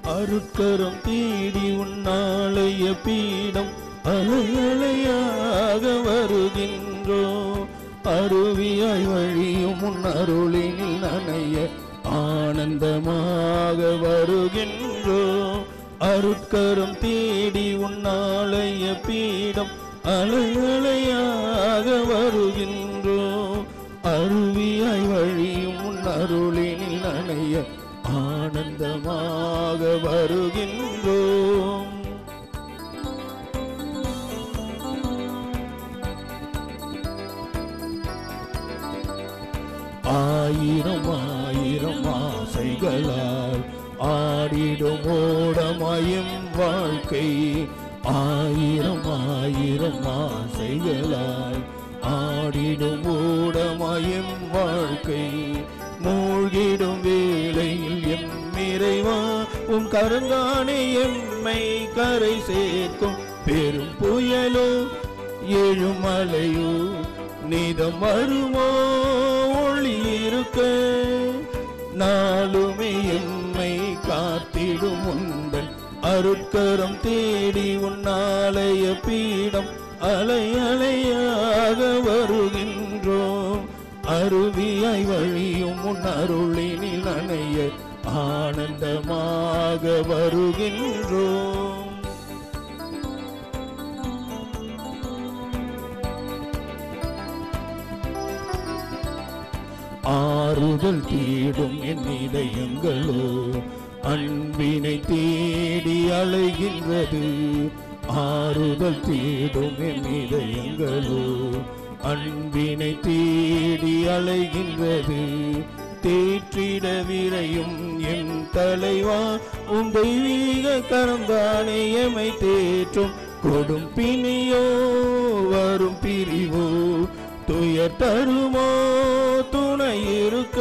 அருட்கரம் தேடி உன்னாலய பீடம் அலையலையாக வருகின்றோம் அருவியாய் வழியும் உன் அருளினில் நனைய ஆனந்தமாக வருகின்றோம் அருட்கரம் தேடி உன்னாலய பீடம் அலையலையாக வருகின்றோம் அருவியாய் வழியும் உன் அருளினில் நனைய ஆனந்தமாக வருகின்றோம் ஆயிரம் ஆயிரம் ஆசைகளால் ஆடிடும் ஓடமயம் வாழ்க்கை ஆயிரம் ஆயிரம் ஆசைகளால் ஆடிடும் ஓடமயம் வாழ்க்கை மூழ்கிடும் வேளையில் எம் இறைவா உன் கருங்காணி எம்மை கரை சேர்க்கும் பெரும் புயலோ எழுமலையோ நீதம் வருமோ ஒளி இருக்க நாளுமே எம்மை காத்திடும் உந்தன் அருட்கரம் தேடி உன்னாலய பீடம் அலை அலையாக வருகின்றோம் அருவியாய் வழியும் உன் அருளினில் நனைய ஆனந்தமாக வருகின்றோம் ஆறுதல் தேடும் என் இதயங்களோ அன்பினை தேடி அலைகின்றது ஆறுதல் தேடும் என் இதயங்களோ அன்பினை தேடி அலைகின்றது தேற்றிட விரையும் என் தலைவா உன் தெய்வீக கரந்தானே எமை தேற்றும் கொடும் பிணியோ வரும் பிரிவோ துயர் தருமோ துணை இருக்க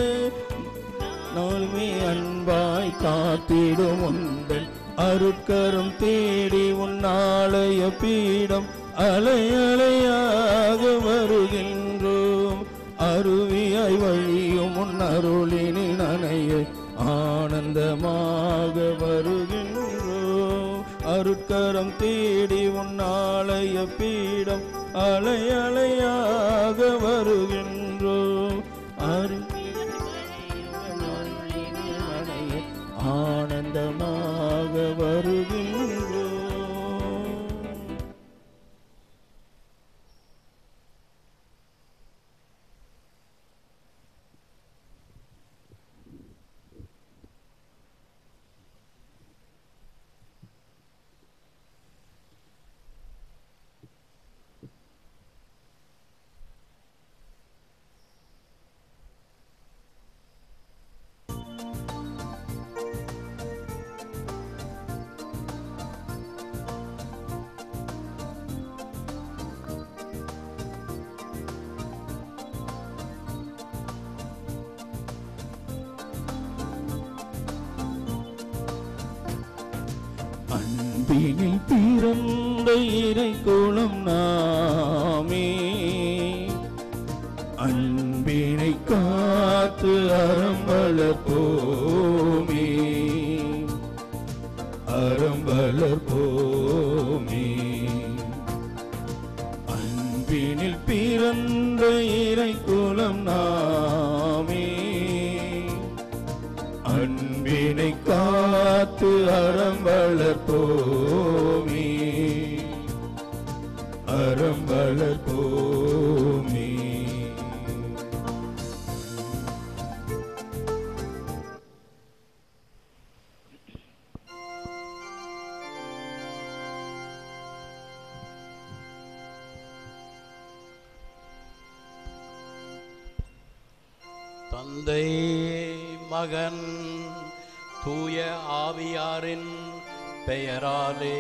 நாளுமே அன்பாய் காத்திடும் உந்தன் அருட்கரம் தேடி உன்னாலய பீடம் அலை அலையாக வருகின்றோம் அருவியாய் வழியும் உன் அருளினில் நனைய ஆனந்தமாக வருகின்றோம் அருட்கரம் தேடி உன்னாலய பீடம் அலை அலையாக வருகின்றோம் அருவியாய் வழியும் உன் அருளினில் நனைய ஆனந்தமாக வருகின்றோம் அன்பினில் பிறந்த இறை குளம் நாமே அன்பினை காத்து அறம்பலர் போமே அறம்பலர் போமே அன்பினில் பிறந்த இறை குலம் நாமே அன்பினை காத்து அறம்பலர் போமே அறம்பலர் போமே தந்தை மகன் தூய ஆவியாரின் பெயராலே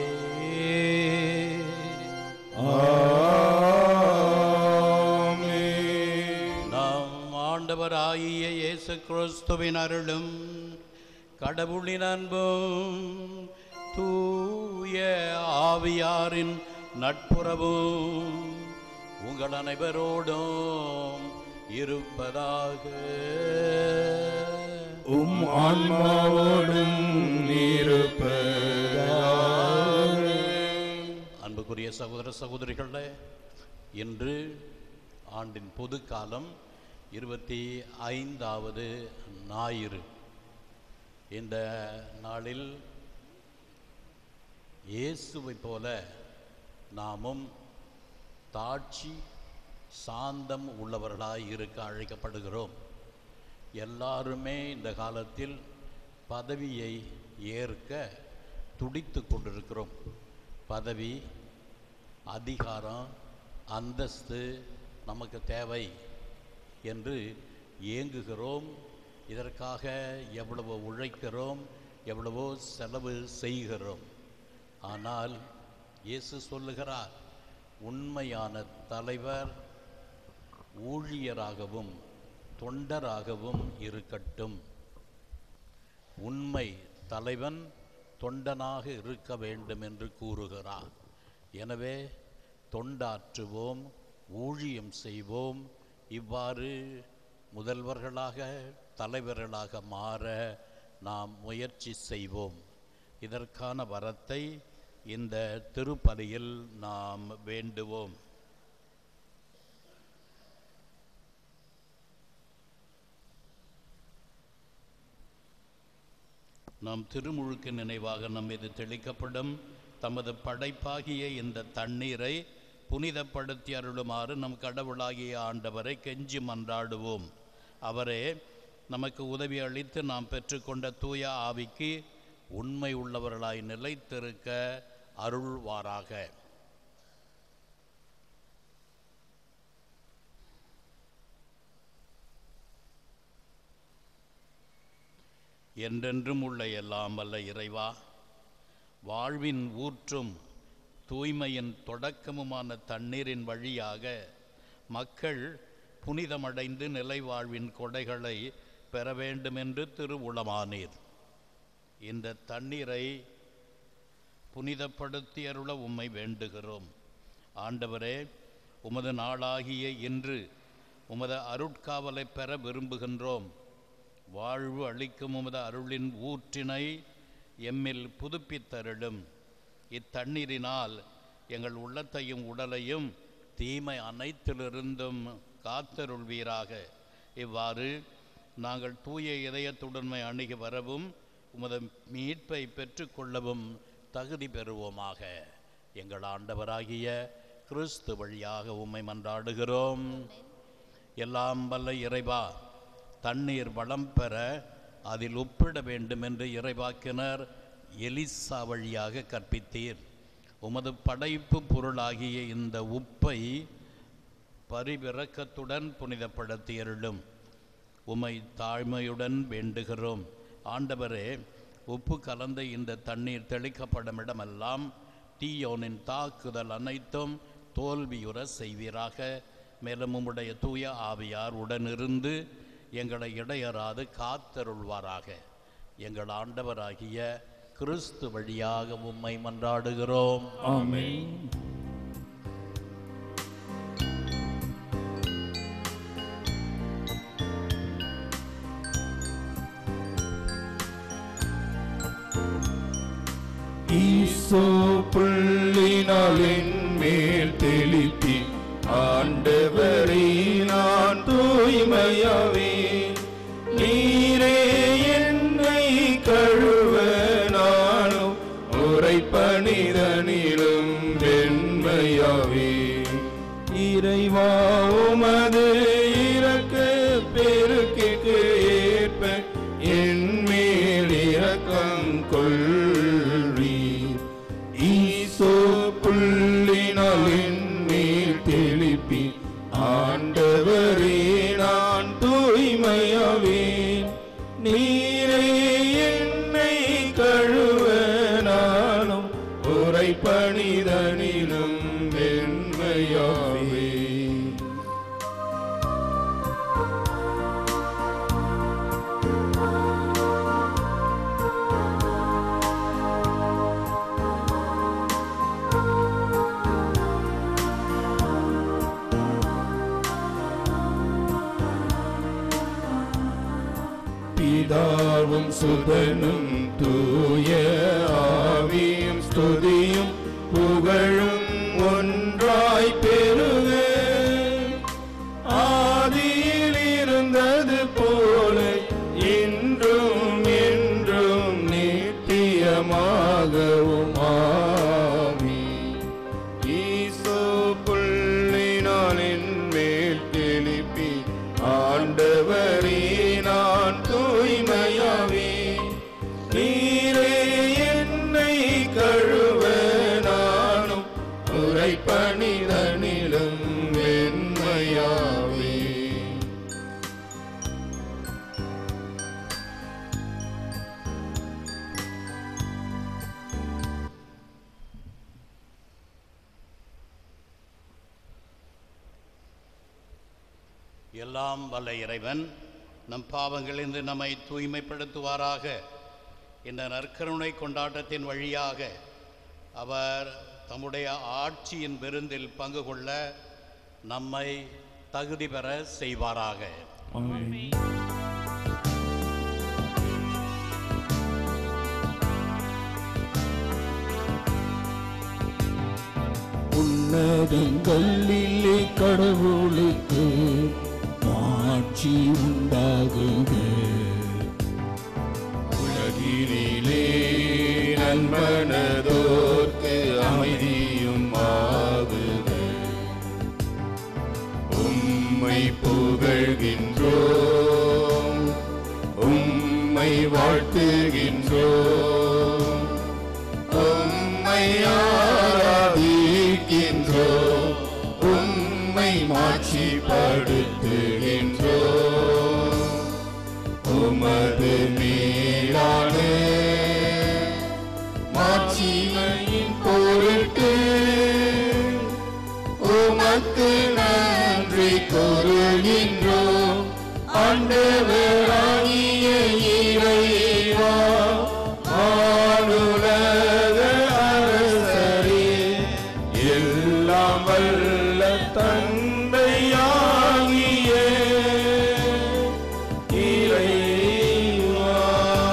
ஆமென். நம் ஆண்டவராகிய இயேசு கிறிஸ்துவின் அருளும் கடவுளின் அன்பும் தூய ஆவியாரின் நட்புறவும் உங்கள் அனைவரோடும் இருப்பதாக உம் ஆன்மாவோடும் இருப்பதாக அன்புக்குரிய சகோதர சகோதரிகளே இன்று ஆண்டின் பொது காலம் இருபத்தி ஐந்தாவது ஞாயிறு இந்த நாளில் இயேசுவைப் போல நாமும் தாட்சி சாந்தம் உள்ளவர்களாய் இருக்க அழைக்கப்படுகிறோம் எல்லாருமே இந்த காலத்தில் பதவியை ஏற்க துடித்து கொண்டிருக்கிறோம் பதவி அதிகாரம் அந்தஸ்து நமக்கு தேவை என்று ஏங்குகிறோம் இதற்காக எவ்வளவோ உழைக்கிறோம் எவ்வளவோ செலவு செய்கிறோம் ஆனால் இயேசு சொல்லுகிறார் உண்மையான தலைவர் ஊழியராகவும் தொண்டராகவும் இருக்கட்டும் உண்மை தலைவன் தொண்டனாக இருக்க வேண்டும் என்று கூறுகிறார் எனவே தொண்டாற்றுவோம் ஊழியம் செய்வோம் இவ்வாறு முதல்வர்களாக தலைவர்களாக மாற நாம் முயற்சி செய்வோம் இதற்கான வரத்தை இந்த திருப்பலியில் நாம் வேண்டுவோம் நாம் திருமுழுக்கு நினைவாக நம் மீது தெளிக்கப்படும் தமது படைப்பாகிய இந்த தண்ணீரை புனிதப்படுத்தி அருளுமாறு நம் கடவுளாகிய ஆண்டவரை கெஞ்சி மன்றாடுவோம் அவரே நமக்கு உதவி அளித்து நாம் பெற்றுக்கொண்ட தூய ஆவிக்கு உண்மை உள்ளவர்களாய் நிலைத்திருக்க அருள்வாராக என்றென்றும் உள்ள எல்லாம் வல்ல இறைவா வாழ்வின் ஊற்றும் தூய்மையின் தொடக்கமுமான தண்ணீரின் வழியாக மக்கள் புனிதமடைந்து நிலை வாழ்வின் கொடைகளை பெற வேண்டுமென்று திருவுளமானீர் இந்த தண்ணீரை புனிதப்படுத்தி அருள உம்மை வேண்டுகிறோம் ஆண்டவரே உமது நாளாகிய இன்று உமது அருட்காவலை பெற விரும்புகின்றோம் வாழ்வு அளிக்கும் உமது அருளின் ஊற்றினை எம்மில் புதுப்பித்தருளும் இத்தண்ணீரினால் எங்கள் உள்ளத்தையும் உடலையும் தீமை அனைத்திலிருந்தும் காத்தருள்வீராக இவ்வாறு நாங்கள் தூய இதயத்துடன்மை அணுகி வரவும் உமது மீட்பை பெற்றுக்கொள்ளவும் தகுதி பெறுவோமாக எங்கள் ஆண்டவராகிய கிறிஸ்து வழியாக உம்மை மன்றாடுகிறோம் எல்லாம் வல்ல இறைவா தண்ணீர் வளம் பெற அதில் உப்பிட வேண்டும் என்று இறைவாக்கினர் எலிசா வழியாக கற்பித்தீர் உமது படைப்பு பொருளாகிய இந்த உப்பை பரிவிறக்கத்துடன் புனிதப்படுத்தியருளும் உமை தாழ்மையுடன் வேண்டுகிறோம் ஆண்டவரே உப்பு கலந்த இந்த தண்ணீர் தெளிக்கப்படும் இடமெல்லாம் தீயோனின் தாக்குதல் அனைத்தும் தோல்வியுற செய்வீராக மேலும் உம்முடைய தூய ஆவியார் உடனிருந்து எங்களை இடையறாது காத்தருள்வாராக எங்கள் ஆண்டவராகிய கிறிஸ்து வழியாக உம்மை மன்றாடுகிறோம் ஆமென் ஈசோ புள்ளினாலின் மேல் தெளிப்பி ஆண்டவரே நான் தூய்மையாவே நீரே என்னை கழுவ நானும் உரைப்பணிதனிலும் வெண்மையாவே இறைவா உமது இறக்க பெருக்கிற்கு ஏற்ப என் மேல் இரக்கம் கொள்வீர் ஈசோ புள்ளினால் என் மேல் தெளிப்பி ஆண்டவரே நான் தூய்மையாவேன் நீரே என்னை கழுவ நானும் உரைப்பணிதனிலும் வெண்மையாவே பிதாவும் சுதனும் தூய ஆவியும் ஸ்துதியும் புகழும் ஒன்றாய் பெருக ஆதியில் இருந்தது போல இன்றும் என்றும் நித்தியமாகவும் ஆவி ஈசோ புள்ளினாலின் மேல் தெளிப்பி ஆண்டவரே நான் தூய்மையாவே நீரே என்னை கழுவ நானும் உரைப்பணிதனிலும் வெண்மையாவே எல்லாம் வல்ல இறைவன் நம் பாவங்களிலிருந்து நம்மை தூய்மைப்படுத்துவாராக இந்த நற்கருணை கொண்டாட்டத்தின் வழியாக அவர் தம்முடைய ஆட்சியின் விருந்தில் பங்கு கொள்ள நம்மை தகுதி பெற செய்வாராக உன்னதங்களிலே கடவுளுக்கு ஆட்சி உண்டாகுக உலகினிலே நன்மனதோர்க்கு அமைதியும் ஆகுக உம்மை புகழ்கின்றோம் உம்மை வாழ்த்துகின்றோம் உம்மை ஆராதிக்கின்றோம் உம்மை மாட்சிப்படுத்துகின்றோம் உமது மீளான மாட்சிமையின் பொருட்டு உமக்கு நன்றி கூறுகின்றோம் ஆண்டவராகிய இறைவா ஆளுலக அரசரே எல்லாம் வல்ல தந்தையாகிய இறைவா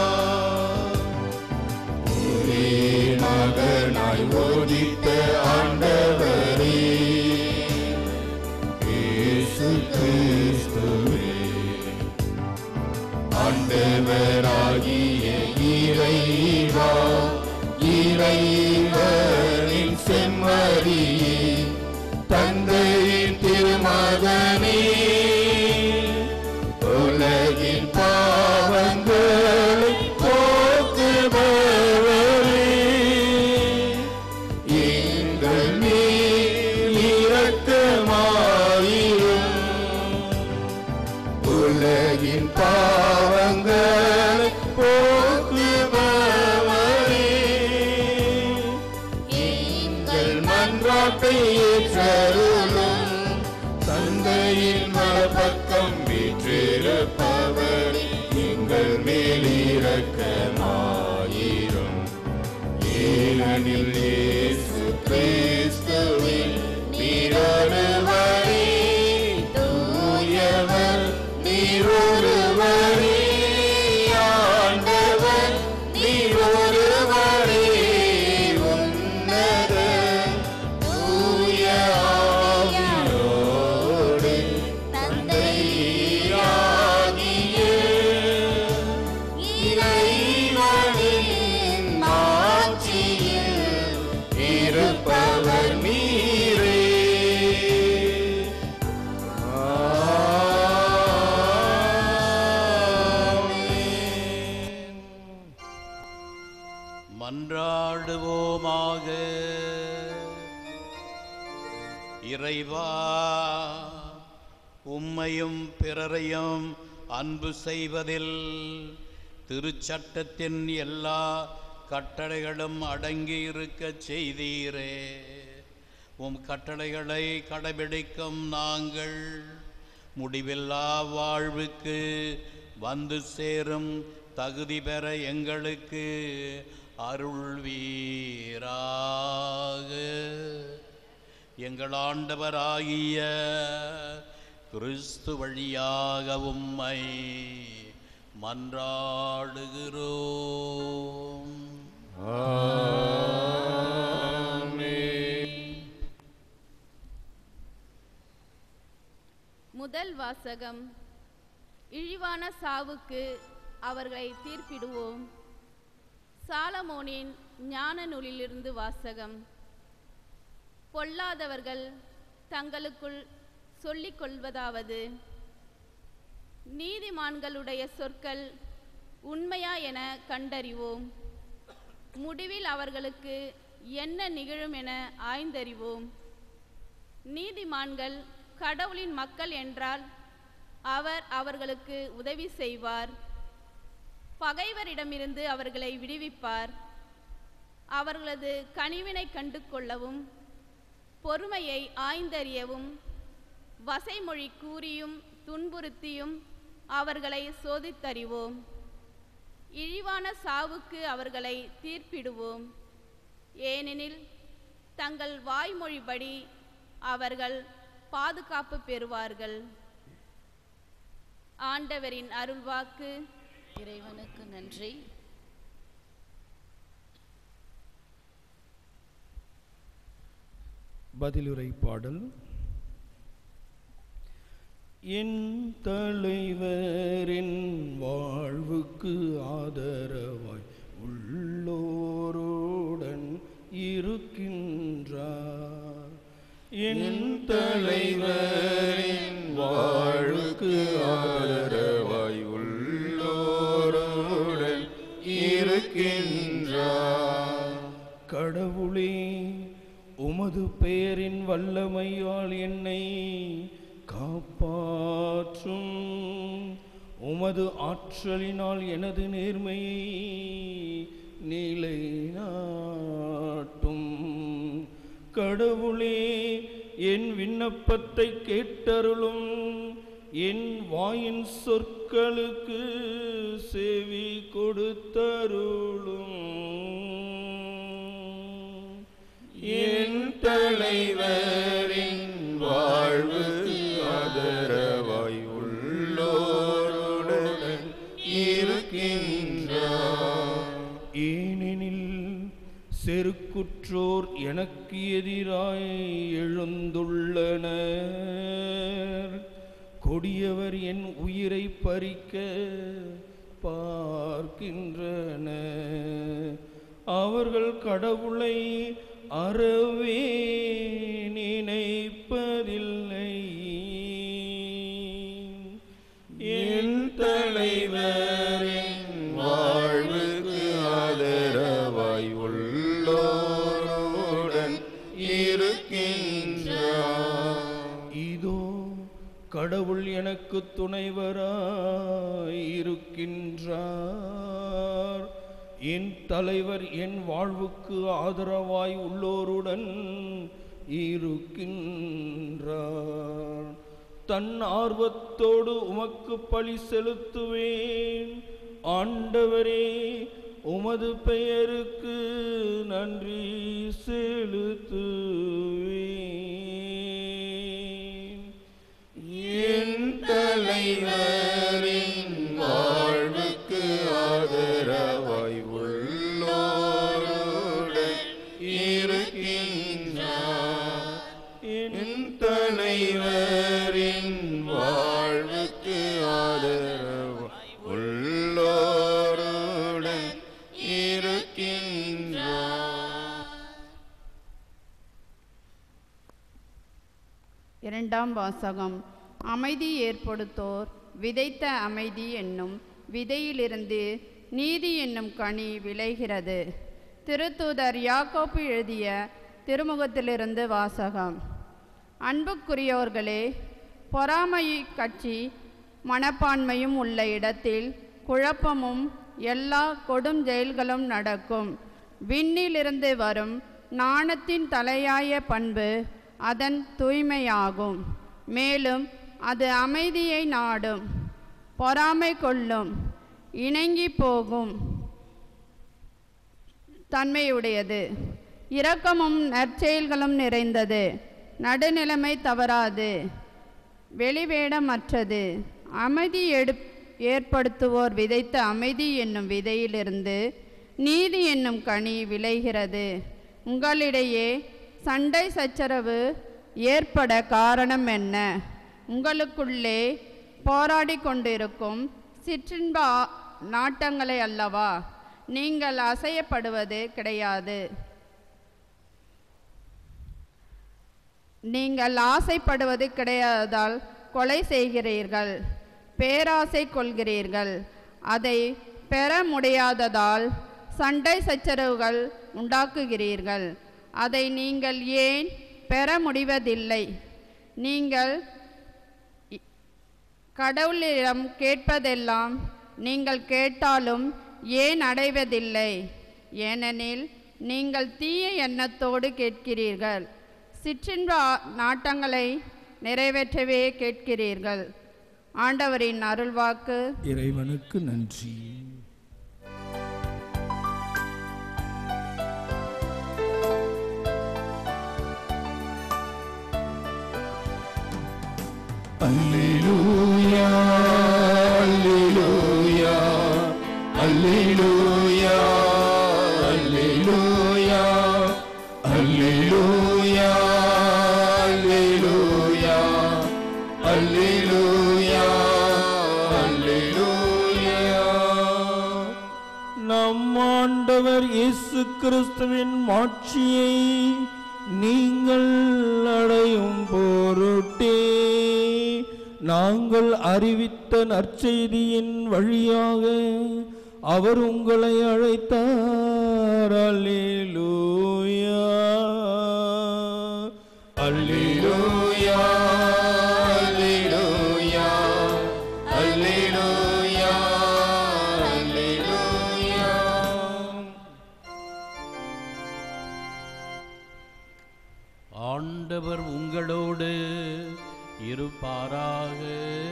ஒரே மகனாய் ஓதித்த ஆண்டவரே இயேசு கிறிஸ்துவே ஆண்டவராகிய இறைவா இறைவனின் செம்மறியே தந்தையின் திருமகனே உலகின் பாவங்களை போக்குபவரே எங்கள் மேல் இரக்கமாயிரும் உலகின் பாவங்களை போக்குபவரே எங்கள் மன்றாட்டை ஏற்றருளும் தந்தையின் மரபக்கம் வீற்றிருப்பவர் எங்கள் மேலிரக்கமாயிரும் ஏனெனில் இயேசு கிறிஸ்துவின் நீரொருவரே தூயவர் நீரொருவரே ஆண்டவர் நீரொருவரே உன்னத தூய ஆவியோடு தந்தையாகிய இறைவனின் ஆட்சியில் இருப்பவர் நீரே ஆமென். மன்றாடுவோமாக இறைவா உம்மையும் பிறரையும் அன்பு செய்வதில் திருச்சட்டத்தின் எல்லா கட்டளைகளும் அடங்கி இருக்கச் செய்தீரே உம் கட்டளைகளை கடைபிடிக்கும் நாங்கள் முடிவில்லா வாழ்வுக்கு வந்து சேரும் தகுதி பெற எங்களுக்கு அருள்வீராக எங்கள் ஆண்டவராகிய கிறிஸ்து வழியாக உம்மை மன்றாடுகிறோம் முதல் வாசகம் இழிவான சாவுக்கு அவர்களை தீர்ப்பிடுவோம் சாலமோனின் ஞான நூலிலிருந்து வாசகம் பொல்லாதவர்கள் தங்களுக்குள் சொல்லிக் கொள்வதாவது நீதிமான்களுடைய சொற்கள் உண்மையா என கண்டறிவோம் முடிவில் அவர்களுக்கு என்ன நிகழும் என ஆய்ந்தறிவோம் நீதிமான்கள் கடவுளின் மக்கள் என்றால் அவர் அவர்களுக்கு உதவி செய்வார் பகைவரிடமிருந்து அவர்களை விடுவிப்பார் அவர்களது கனிவினை கண்டு கொள்ளவும் பொறுமையை ஆய்ந்தறியவும் வசைமொழி கூறியும் துன்புறுத்தியும் அவர்களை சோதித்தறிவோம் இழிவான சாவுக்கு அவர்களை தீர்ப்பிடுவோம் ஏனெனில் தங்கள் வாய்மொழிபடி அவர்கள் பாதுகாப்பு பெறுவார்கள் ஆண்டவரின் அருள்வாக்கு இறைவனுக்கு நன்றி பதிலுரை பாடல் என் தலைவரின் வாழ்வுக்கு ஆதரவாய் உள்ளோருடன் இருக்கின்றார் என் தலைவரின் வாழ்வுக்கு ஆதரவாய் உள்ளோருடன் இருக்கின்றார் கடவுளே உமது பெயரின் வல்லமையால் என்னை காப்பாற்றும் உமது ஆற்றலினால் எனது நேர்மையை நிலைநாட்டும் கடவுளே என் விண்ணப்பத்தை கேட்டருளும் என் வாயின் சொற்களுக்கு செவி கொடுத்தருளும் என் தலைவரின் வாழ்வுக்கு ஆதரவாய் உள்ளோருடன் இருக்கின்றார் ஏனெனில் செருக்குற்றோர் எனக்கு எதிராய் எழுந்துள்ளனர் கொடியவர் என் உயிரை பறிக்க பார்க்கின்றனர் அவர்கள் கடவுளை அறவே நினைப்பதில்லை என் தலைவரின் வாழ்வுக்கு ஆதரவாய் உள்ளோருடன் இருக்கின்றார் இதோ கடவுள் எனக்கு துணைவராய் இருக்கின்றார் என் தலைவர் என் வாழ்வுக்கு ஆதரவாய் உள்ளோருடன் இருக்கின்றார் தன் ஆர்வத்தோடு உமக்கு பழி செலுத்துவேன் ஆண்டவரே உமது பெயருக்கு நன்றி செலுத்துவேன் என் தலைவரின் வாழ்வுக்கு ஆதரவாய் உள்ளோருடன் இருக்கின்றார் என் தலைவரின் வாழ்வுக்கு ஆதரவாய் உள்ளோருடன் இருக்கின்றார் இரண்டாம் வாசகம் அமைதி ஏற்படுத்தோர் விதைத்த அமைதி என்னும் விதையிலிருந்து நீதி என்னும் கனி விளைகிறது திருத்தூதர் யாக்கோப்பு எழுதிய திருமுகத்திலிருந்து வாசகம் அன்புக்குரியோர்களே பொறாமை கட்சி மனப்பான்மையும் உள்ள இடத்தில் குழப்பமும் எல்லா கொடும் செயல்களும் நடக்கும் விண்ணிலிருந்து வரும் நாணத்தின் தலையாய பண்பு அதன் தூய்மையாகும் மேலும் அது அமைதியை நாடும் பொறாமை கொள்ளும் இணங்கி போகும் தன்மையுடையது இரக்கமும் நற்செயல்களும் நிறைந்தது நடுநிலைமை தவறாது வெளிவேடமற்றது அமைதி எடு ஏற்படுத்துவோர் விதைத்த அமைதி என்னும் விதையிலிருந்து நீதி என்னும் கனி விளைகிறது உங்களிடையே சண்டை சச்சரவு ஏற்பட காரணம் என்ன உங்களுக்குள்ளே போராடி கொண்டிருக்கும் சிற்றின்ப ஆ- நாட்டங்களை அல்லவா நீங்கள் அசையப்படுவது கிடையாது நீங்கள் ஆசைப்படுவது கிடையாதால் கொலை செய்கிறீர்கள் பேராசை கொள்கிறீர்கள் அதை பெற முடியாததால் சண்டை சச்சரவுகள் உண்டாக்குகிறீர்கள் அதை நீங்கள் ஏன் பெற முடிவதில்லை நீங்கள் இ- கடவுளிடம் கேட்பதெல்லாம் நீங்கள் கேட்டாலும் ஏன் அடைவதில்லை ஏனெனில் நீங்கள் தீய எண்ணத்தோடு கேட்கிறீர்கள் சிற்றின்ப ஆ- நாட்டங்களை நிறைவேற்றவே கேட்கிறீர்கள் ஆண்டவரின் அருள்வாக்கு இறைவனுக்கு நன்றி அல்லேலூயா அல்லேலூயா அல்லேலூயா அல்லேலூயா அல்லேலூயா அல்லேலூயா அல்லேலூயா அல்லேலூயா நம் ஆண்டவர் இயேசு கிறிஸ்துவின் மாட்சியை நீங்கள் அடையும் பொருட்டே நாங்கள் அறிவித்த நற்செய்தியின் வழியாக அவர் உங்களை அழைத்தார் அல்லேலூயா அல்லேலூயா அல்லேலூயா அல்லேலூயா அல்லேலூயா ஆண்டவர் உங்களோடு இருப்பாராக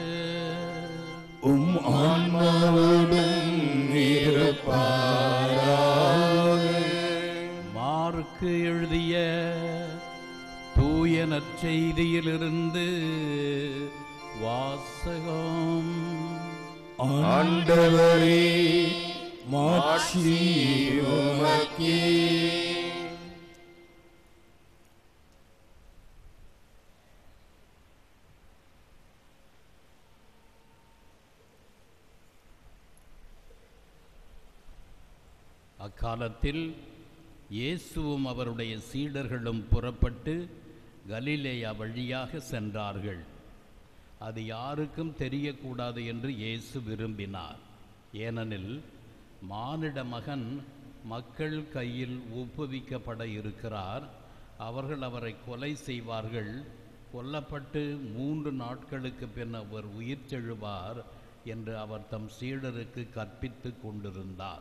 உம் ஆன்மாவோடும் இருப்பாராக மார்க்கு எழுதிய தூய நற்செய்தியிலிருந்து வாசகம் ஆண்டவரே மாட்சி உமக்கே அக்காலத்தில் இயேசுவும் அவருடைய சீடர்களும் புறப்பட்டு கலிலேயா வழியாக சென்றார்கள் அது யாருக்கும் தெரியக்கூடாது என்று இயேசு விரும்பினார் ஏனெனில் மானிட மகன் மக்கள் கையில் ஒப்புவிக்கப்பட இருக்கிறார் அவர்கள் அவரை கொலை செய்வார்கள் கொல்லப்பட்டு மூன்று நாட்களுக்கு பின் அவர் உயிர்த்தெழுவார் என்று அவர் தம் சீடருக்கு கற்பித்து கொண்டிருந்தார்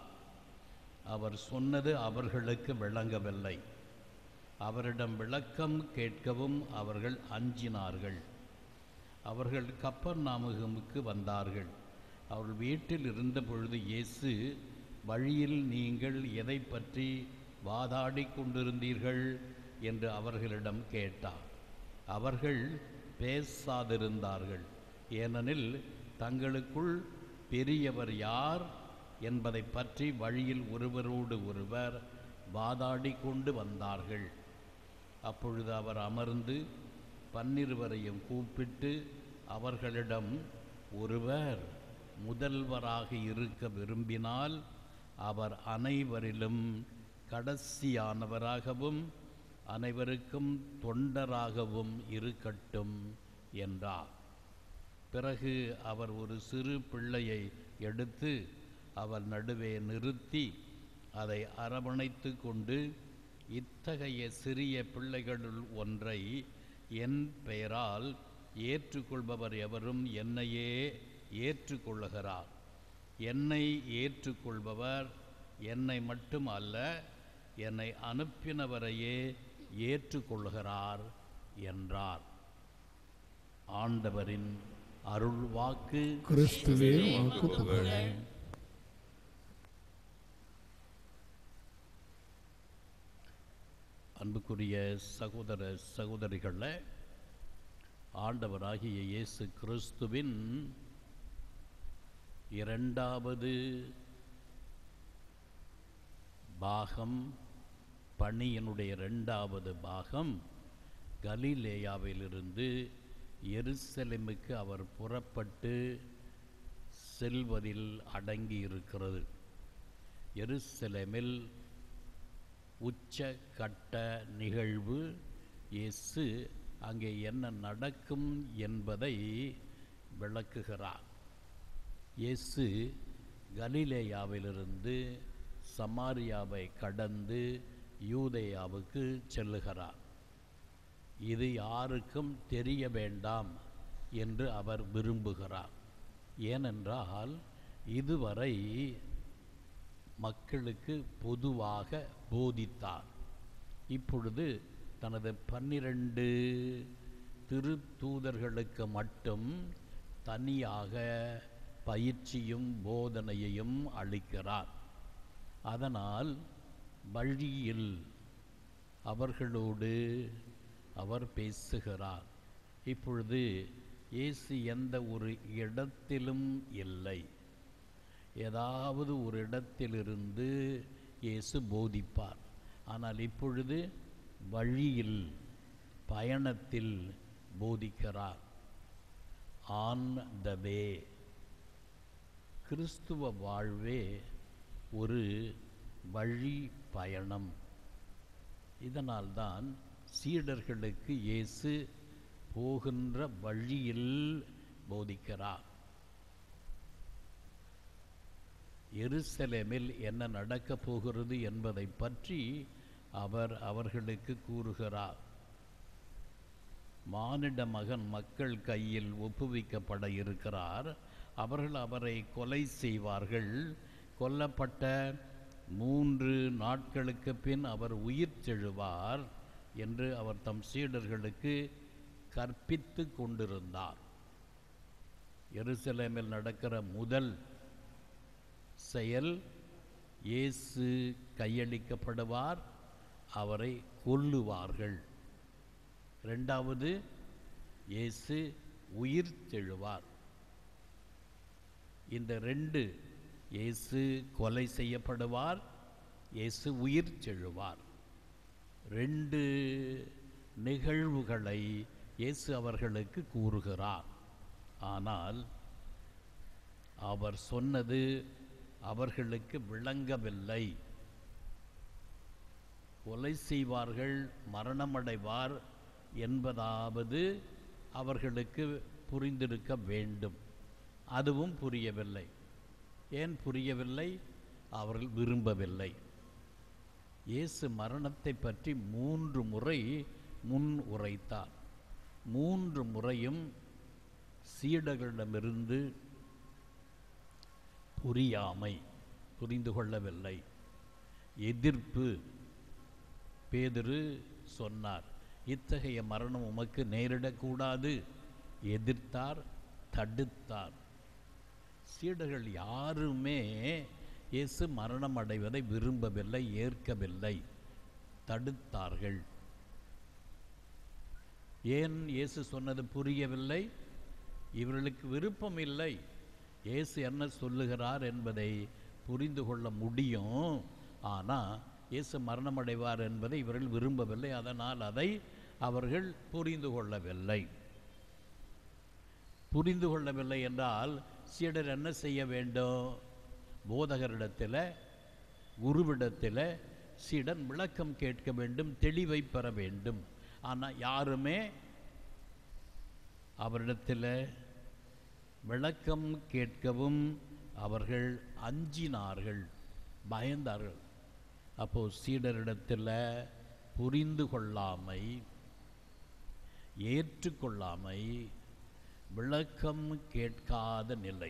அவர் சொன்னது அவர்களுக்கு விளங்கவில்லை அவரிடம் விளக்கம் கேட்கவும் அவர்கள் அஞ்சினார்கள் அவர்கள் கப்பர் நாமகமுக்கு வந்தார்கள் அவர்கள் வீட்டில் இருந்த பொழுது இயேசு வழியில் நீங்கள் எதை பற்றி வாதாடிக் கொண்டிருந்தீர்கள் என்று அவர்களிடம் கேட்டார் அவர்கள் பேசாதிருந்தார்கள் ஏனெனில் தங்களுக்குள் பெரியவர் யார் என்பதை பற்றி வழியில் ஒருவரோடு ஒருவர் வாதாடி கொண்டு வந்தார்கள் அப்பொழுது அவர் அமர்ந்து பன்னிருவரையும் கூப்பிட்டு அவர்களிடம் ஒருவர் முதல்வராக இருக்க விரும்பினால் அவர் அனைவரிலும் கடைசியானவராகவும் அனைவருக்கும் தொண்டராகவும் இருக்கட்டும் என்றார் பிறகு அவர் ஒரு சிறு பிள்ளையை எடுத்து அவர் நடுவே நிறுத்தி அதை அரவணைத்து கொண்டு இத்தகைய சிறிய பிள்ளைகளுள் ஒன்றை என் பெயரால் ஏற்றுக்கொள்பவர் எவரும் என்னையே ஏற்றுக்கொள்ளுகிறார் என்னை ஏற்றுக்கொள்பவர் என்னை மட்டும் அல்ல என்னை அனுப்பினவரையே ஏற்றுக்கொள்கிறார் என்றார் ஆண்டவரின் அருள் வாக்கு கிறிஸ்துவே வாக்கு புகழ அன்புக்குரிய சகோதர சகோதரிகளே ஆண்டவராகிய இயேசு கிறிஸ்துவின் இரண்டாவது பாகம் பணியினுடைய இரண்டாவது பாகம் கலிலேயாவிலிருந்து எருசலேமுக்கு அவர் புறப்பட்டு செல்வதில் அடங்கி இருக்கிறது எருசலேமில் உச்சகட்ட நிகழ்வு இயேசு அங்கே என்ன நடக்கும் என்பதை விளக்குகிறார் இயேசு கலிலேயாவிலிருந்து சமாரியாவை கடந்து யூதேயாவுக்கு செல்லுகிறார் இது யாருக்கும் தெரிய வேண்டாம் என்று அவர் விரும்புகிறார் ஏனென்றால் இதுவரை மக்களுக்கு பொதுவாக போதித்தார் இப்பொழுது தனது பன்னிரண்டு திருத்தூதர்களுக்கு மட்டும் தனியாக பயிற்சியும் போதனையையும் அளிக்கிறார் அதனால் வழியில் அவர்களோடு அவர் பேசுகிறார் இப்பொழுது இயேசு எந்த ஒரு இடத்திலும் இல்லை ஏதாவது ஒரு இடத்திலிருந்து இயேசு போதிப்பார் ஆனால் இப்பொழுது வழியில் பயணத்தில் போதிக்கிறார் ஆன் த வே கிறிஸ்துவ வாழ்வே ஒரு வழி பயணம் இதனால்தான் சீடர்களுக்கு இயேசு போகின்ற வழியில் போதிக்கிறார் எருசலேமில் என்ன நடக்கப் போகிறது என்பதை பற்றி அவர் அவர்களுக்கு கூறுகிறார் மானிட மகன் மக்கள் கையில் ஒப்புவிக்கப்பட இருக்கிறார் அவர்கள் அவரை கொலை செய்வார்கள் கொல்லப்பட்ட மூன்று நாட்களுக்கு பின் அவர் உயிர் செழுவார் என்று அவர் தம் சீடர்களுக்கு கற்பித்து கொண்டிருந்தார் எருசலேமில் நடக்கிற முதல் செயல் இயேசு கையளிக்கப்படுவார் அவரை கொல்லுவார்கள் ரெண்டாவது இயேசு உயிர் தெழுவார் இந்த ரெண்டு இயேசு கொலை செய்யப்படுவார் இயேசு உயிர் செழுவார் ரெண்டு நிகழ்வுகளை இயேசு அவர்களுக்கு கூறுகிறார் ஆனால் அவர் சொன்னது அவர்களுக்கு விளங்கவில்லை கொலை செய்வார்கள் மரணமடைவார் என்பதாவது அவர்களுக்கு புரிந்திருக்க வேண்டும் அதுவும் புரியவில்லை ஏன் புரியவில்லை அவர்கள் விரும்பவில்லை இயேசு மரணத்தை பற்றி மூன்று முறை முன் உரைத்தார் மூன்று முறையும் சீடர்களிடமிருந்து புரியாமை புரிந்து கொள்ளவில்லை எதிர்ப்பு பேதுரு சொன்னார் இத்தகைய மரணம் உமக்கு நேரிடக்கூடாது எதிர்த்தார் தடுத்தார் சீடர்கள் யாருமே இயேசு மரணம் அடைவதை விரும்பவில்லை ஏற்கவில்லை தடுத்தார்கள் ஏன் இயேசு சொன்னது புரியவில்லை இவர்களுக்கு விருப்பம் இல்லை இயேசு என்ன சொல்லுகிறார் என்பதை புரிந்து கொள்ள முடியும் ஆனால் இயேசு மரணமடைவார் என்பதை இவர்கள் விரும்பவில்லை அதனால் அதை அவர்கள் புரிந்து கொள்ளவில்லை புரிந்து கொள்ளவில்லை என்றால் சீடர் என்ன செய்ய வேண்டும் போதகரிடத்தில் குருவிடத்தில் சீடன் விளக்கம் கேட்க வேண்டும் தெளிவை பெற வேண்டும் ஆனால் யாருமே அவரிடத்தில் விளக்கம் கேட்கவும் அவர்கள் அஞ்சினார்கள் பயந்தார்கள் அப்போ சீடரிடத்தில் புரிந்து கொள்ளாமை ஏற்றுக்கொள்ளாமை விளக்கம் கேட்காத நிலை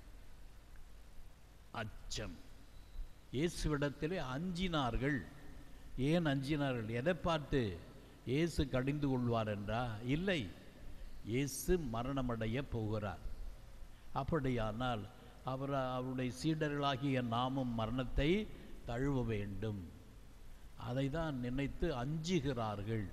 அச்சம் இயேசுவிடத்திலே அஞ்சினார்கள் ஏன் அஞ்சினார்கள் எதை பார்த்து இயேசு கடிந்து கொள்வார் என்றா இல்லை இயேசு மரணமடைய போகிறார் அப்படியானால் அவர் அவருடைய சீடர்களாகிய நாமும் மரணத்தை தழுவ வேண்டும் அதை தான் நினைத்து அஞ்சுகிறார்கள்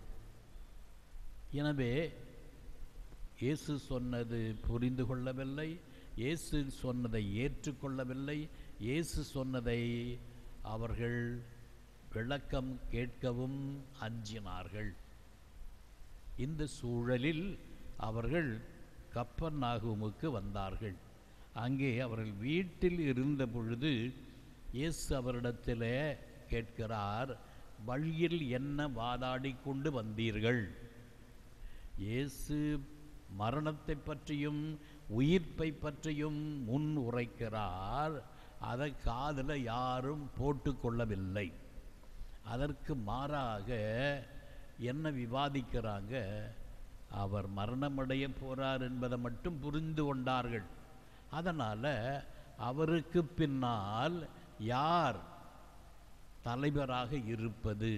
எனவே இயேசு சொன்னது புரிந்து கொள்ளவில்லை இயேசு சொன்னதை ஏற்றுக்கொள்ளவில்லை இயேசு சொன்னதை அவர்கள் விளக்கம் கேட்கவும் அஞ்சினார்கள் இந்த சூழலில் அவர்கள் கப்பர்நாகூமுக்கு வந்தார்கள் அங்கே அவர்கள் வீட்டில் இருந்த பொழுது இயேசு அவரிடத்திலே கேட்கிறார் வழியில் என்ன வாதாடி கொண்டு வந்தீர்கள் இயேசு மரணத்தை பற்றியும் உயிர்ப்பை பற்றியும் முன் உரைக்கிறார் அதை காதில் யாரும் போட்டுக்கொள்ளவில்லை அதற்கு மாறாக என்ன விவாதிக்கிறாங்க அவர் மரணமடைய போறார் என்பதை மட்டும் புரிந்து கொண்டார்கள் அதனால் அவருக்கு பின்னால் யார் தலைவராக இருப்பது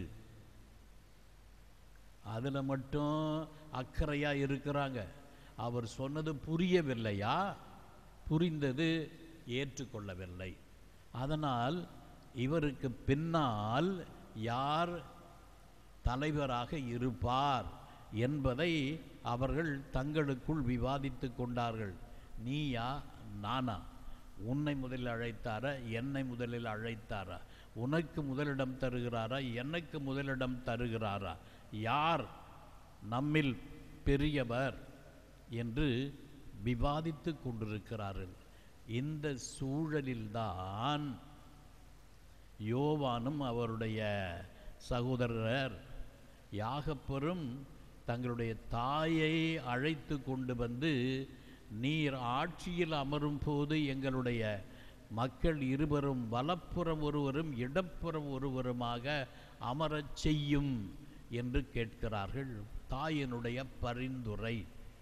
அதில் மட்டும் அக்கறையாக இருக்கிறாங்க அவர் சொன்னது புரியவில்லையா புரிந்தது ஏற்றுக்கொள்ளவில்லை அதனால் இவருக்கு பின்னால் யார் தலைவராக இருப்பார் என்பதை அவர்கள் தங்களுக்குள் விவாதித்து கொண்டார்கள் நீயா நானா உன்னை முதலில் அழைத்தாரா என்னை முதலில் அழைத்தாரா உனக்கு முதலிடம் தருகிறாரா எனக்கு முதலிடம் தருகிறாரா யார் நம்மில் பெரியவர் என்று விவாதித்து கொண்டிருக்கிறார்கள் இந்த சூழலில்தான் யோவானும் அவருடைய சகோதரர் யாகப்பரும் தங்களுடைய தாயை அழைத்து கொண்டு வந்து நீர் ஆட்சியில் அமரும் போது எங்களுடைய மக்கள் இருவரும் வலப்புறம் ஒருவரும் இடப்புறம் ஒருவருமாக அமரச் செய்யும் என்று கேட்கிறார்கள் தாயினுடைய பரிந்துரை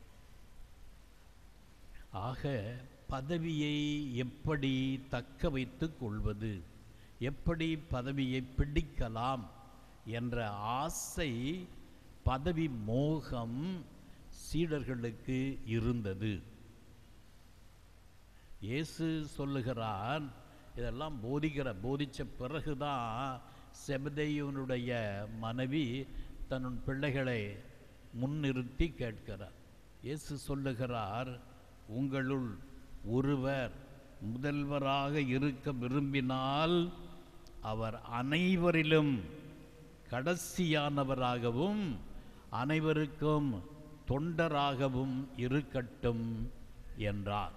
ஆக பதவியை எப்படி தக்க வைத்துக் கொள்வது எப்படி பதவியை பிடிக்கலாம் என்ற ஆசை பதவி மோகம் சீடர்களுக்கு இருந்தது இயேசு சொல்லுகிறான் இதெல்லாம் போதிக்கிற போதித்த பிறகுதான் செபதேயுனுடைய மனைவி தன் பிள்ளைகளை முன்னிறுத்தி கேட்கிறார் இயேசு சொல்லுகிறார் உங்களுள் ஒருவர் முதல்வராக இருக்க விரும்பினால் அவர் அனைவரிலும் கடைசியானவராகவும் அனைவருக்கும் தொண்டராகவும் இருக்கட்டும் என்றார்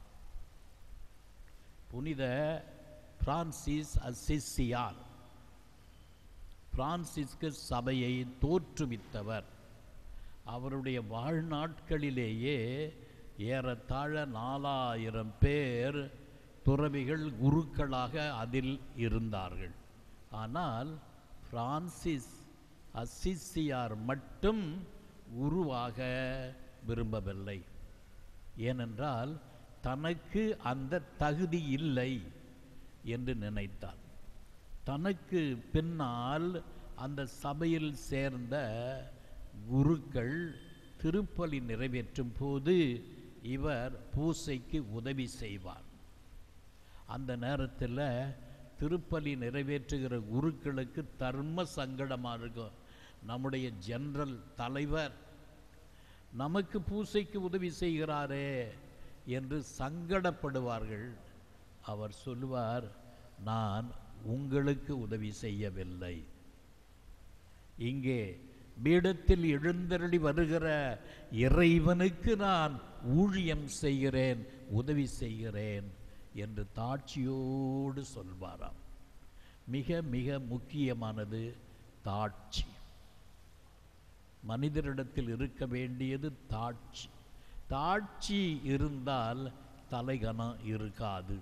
புனித பிரான்சிஸ் அசிசியார் பிரான்சிஸ்கு சபையை தோற்றுவித்தவர் அவருடைய வாழ்நாட்களிலேயே ஏறத்தாழ நாலாயிரம் பேர் துறவிகள் குருக்களாக அதில் இருந்தார்கள் ஆனால் பிரான்சிஸ் அசிசியார் மட்டும் குருவாக விரும்பவில்லை ஏனென்றால் தனக்கு அந்த தகுதி இல்லை என்று நினைத்தார் தனக்கு பின்னால் அந்த சபையில் சேர்ந்த குருக்கள் திருப்பலி நிறைவேற்றும் போது இவர் பூசைக்கு உதவி செய்வார் அந்த நேரத்தில் திருப்பலி நிறைவேற்றுகிற குருக்களுக்கு தர்ம சங்கடமாக இருக்கும் நம்முடைய ஜெனரல் தலைவர் நமக்கு பூசைக்கு உதவி செய்கிறாரே என்று சங்கடப்படுவார்கள் அவர் சொல்லுவார் நான் உங்களுக்கு உதவி செய்யவில்லை இங்கே பீடத்தில் எழுந்தருளி வருகிற இறைவனுக்கு நான் ஊழியம் செய்கிறேன் உதவி செய்கிறேன் என்று தாட்சியோடு சொல்வாராம் மிக மிக முக்கியமானது தாட்சி மனிதரிடத்தில் இருக்க வேண்டியது தாட்சி தாட்சி இருந்தால் தலைகணம் இருக்காது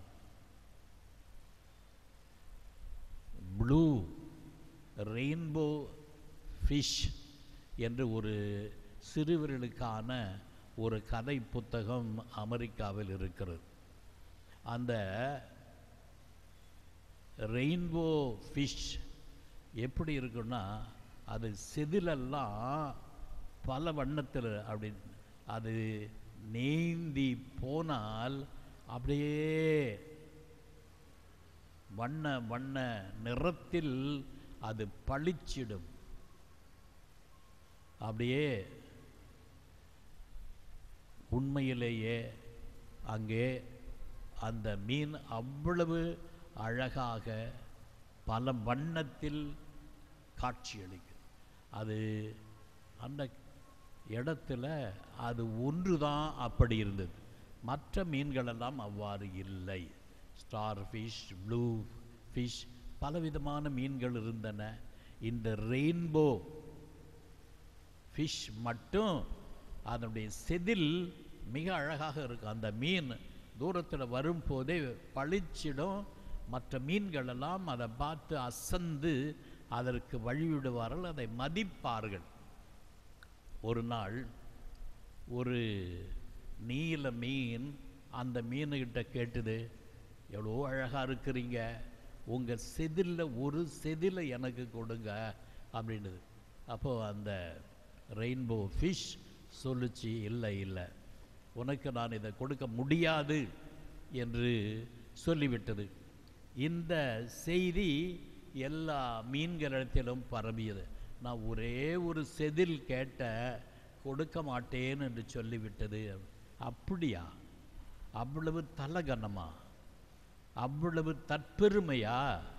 ப்ளூ ரெயின்போ ஃபிஷ் என்று ஒரு சிறுவர்களுக்கான ஒரு கதை புத்தகம் அமெரிக்காவில் இருக்கிறது அந்த ரெயின்போ ஃபிஷ் எப்படி இருக்குன்னா அது செதிலெல்லாம் பல வண்ணத்தில் அப்படி அது நீந்தி போனால் அப்படியே வண்ண வண்ண நிறத்தில் அது பளிச்சிடும் அப்படியே உண்மையிலேயே அங்கே அந்த மீன் அவ்வளவு அழகாக பல வண்ணத்தில் காட்சியளிக்கும் அது அந்த இடத்துல அது ஒன்று தான் அப்படி இருந்தது மற்ற மீன்களெல்லாம் அவ்வாறு இல்லை ஸ்டார் ஃபிஷ் ப்ளூ ஃபிஷ் பலவிதமான மீன்கள் இருந்தன இந்த ரெயின்போ ஃபிஷ் மட்டும் அதனுடைய செதில் மிக அழகாக இருக்கும் அந்த மீன் தூரத்தில் வரும்போதே பளிச்சிடும் மற்ற மீன்கள் எல்லாம் அதை பார்த்து அசந்து அதற்கு வழிவிடுவார்கள் அதை மதிப்பார்கள் ஒரு நாள் ஒரு நீல மீன் அந்த மீனுகிட்ட கேட்டுது எவ்வளோ அழகாக இருக்கிறீங்க உங்கள் செதிலில் ஒரு செதிலை எனக்கு கொடுங்க அப்படின்னுது அப்போது அந்த ரெயின்போ ஃபிஷ் சொல்லுச்சு இல்லை இல்லை உனக்கு நான் இதை கொடுக்க முடியாது என்று சொல்லிவிட்டது இந்த செய்தி எல்லா மீன்களிடத்திலும் பரவியது நான் ஒரே ஒரு செதில் கேட்ட கொடுக்க மாட்டேன் என்று சொல்லிவிட்டது அப்படியா அவ்வளவு தலகனமா அவ்வளவு தற்பெருமையா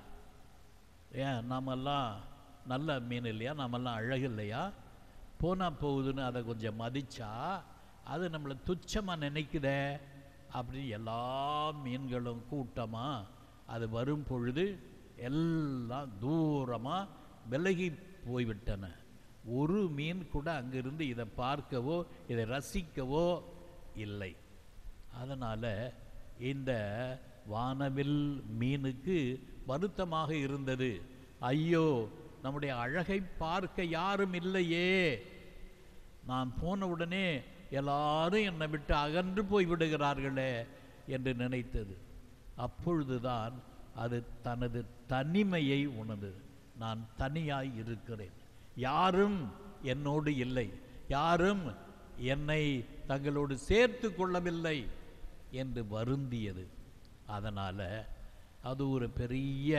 ஏன் நாமெல்லாம் நல்ல மீன் இல்லையா நாமெல்லாம் அழகு இல்லையா போனால் போகுதுன்னு அதை கொஞ்சம் மதிச்சா அது நம்மளை துச்சமாக நினைக்குதே அப்படின்னு எல்லா மீன்களும் கூட்டமாக அது வரும் பொழுது எல்லாம் தூரமாக விலகி போய்விட்டன ஒரு மீன் கூட அங்கிருந்து இதை பார்க்கவோ இதை ரசிக்கவோ இல்லை அதனால் இந்த வானவில் மீனுக்கு வருத்தமாக இருந்தது ஐயோ நம்முடைய அழகை பார்க்க யாரும் இல்லையே நான் போன உடனே எல்லாரும் என்னை விட்டு அகன்று போய் விடுகிறார்களே என்று நினைத்தது அப்பொழுதுதான் அது தனது தனிமையை உணர்ந்தது நான் தனியாய் இருக்கிறேன் யாரும் என்னோடு இல்லை யாரும் என்னை தங்களோடு சேர்த்து கொள்ளவில்லை என்று வருந்தியது அதனால் அது ஒரு பெரிய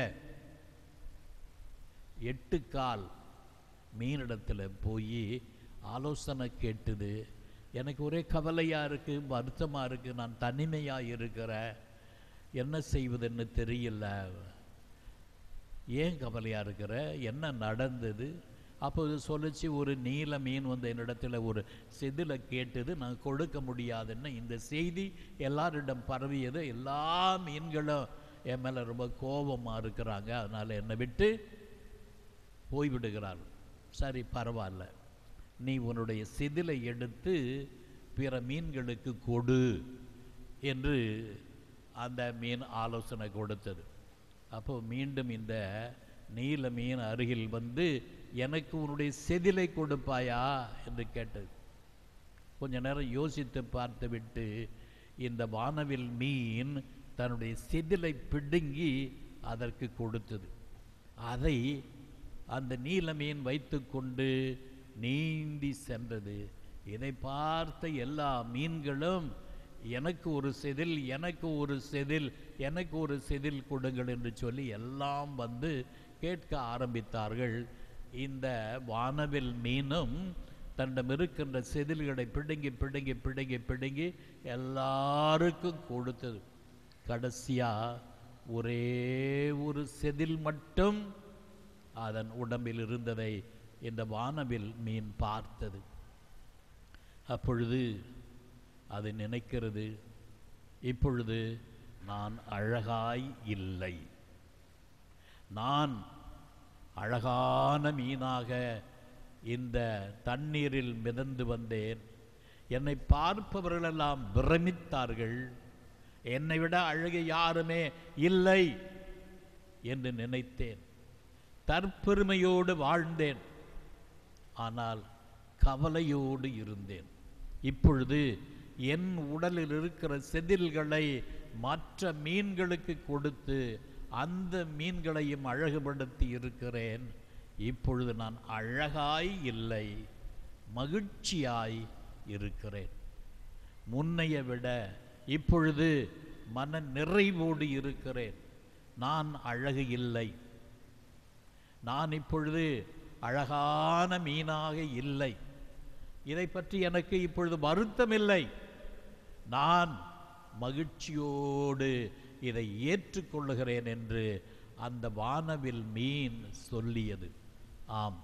எட்டு கால் மீனிடத்தில் போய் ஆலோசனை கேட்டுது எனக்கு ஒரே கவலையாக இருக்குது வருத்தமாக இருக்குது நான் தனிமையாக இருக்கிறேன் என்ன செய்வதுன்னு தெரியல ஏன் கவலையாக இருக்கிற என்ன நடந்தது அப்போது சொல்லிச்சு ஒரு நீல மீன் வந்து என்னிடத்துல ஒரு செதில கேட்டது நான் கொடுக்க முடியாதுன்னு இந்த செய்தி எல்லாரிடம் பரவியது எல்லா மீன்களும் என் மேலே ரொம்ப கோபமாக இருக்கிறாங்க அதனால் என்னை விட்டு போய்விடுகிறார்கள் சரி பரவாயில்ல நீ உன்னுடைய செதிலை எடுத்து பிற மீன்களுக்கு கொடு என்று அந்த மீன் ஆலோசனை கொடுத்தது அப்போ மீண்டும் இந்த நீல மீன் அருகில் வந்து எனக்கு உன்னுடைய செதிலை கொடுப்பாயா என்று கேட்டது கொஞ்ச நேரம் யோசித்து பார்த்துவிட்டு இந்த வானவில் மீன் தன்னுடைய செதிலை பிடுங்கி அதற்கு கொடுத்தது அதை அந்த நீல மீன் வைத்துக்கொண்டு நீந்தி சென்றது இதை பார்த்த எல்லா மீன்களும் எனக்கு ஒரு செதில் எனக்கு ஒரு செதில் எனக்கு ஒரு செதில் கொடுங்கள் என்று சொல்லி எல்லாம் வந்து கேட்க ஆரம்பித்தார்கள் இந்த வானவில் மீனும் தன்னிடம் இருக்கின்ற செதில்களை பிடுங்கி பிடுங்கி பிடுங்கி பிடுங்கி எல்லாருக்கும் கொடுத்தது கடைசியா ஒரே ஒரு செதில் மட்டும் அதன் உடம்பில் இருந்ததை இந்த வானவில் மீன் பார்த்தது அப்பொழுது அது நினைக்கிறது இப்பொழுது நான் அழகாய் இல்லை நான் அழகான மீனாக இந்த தண்ணீரில் மிதந்து வந்தேன் என்னை பார்ப்பவர்களெல்லாம் பிரமித்தார்கள் என்னை விட அழகு யாருமே இல்லை என்று நினைத்தேன் தற்பெருமையோடு வாழ்ந்தேன் ஆனால் கவலையோடு இருந்தேன் இப்பொழுது என் உடலில் இருக்கிற செதில்களை மற்ற மீன்களுக்கு கொடுத்து அந்த மீன்களையும் அழகுபடுத்தி இருக்கிறேன் இப்பொழுது நான் அழகாய் இல்லை மகிழ்ச்சியாய் இருக்கிறேன் முன்னைய விட இப்பொழுது மன நிறைவோடு இருக்கிறேன் நான் அழகு இல்லை நான் இப்பொழுது அழகான மீனாக இல்லை இதை பற்றி எனக்கு இப்பொழுது வருத்தமில்லை நான் மகிழ்ச்சியோடு இதை ஏற்றுக்கொள்ளுகிறேன் என்று அந்த வானவில் மீன் சொல்லியது ஆம்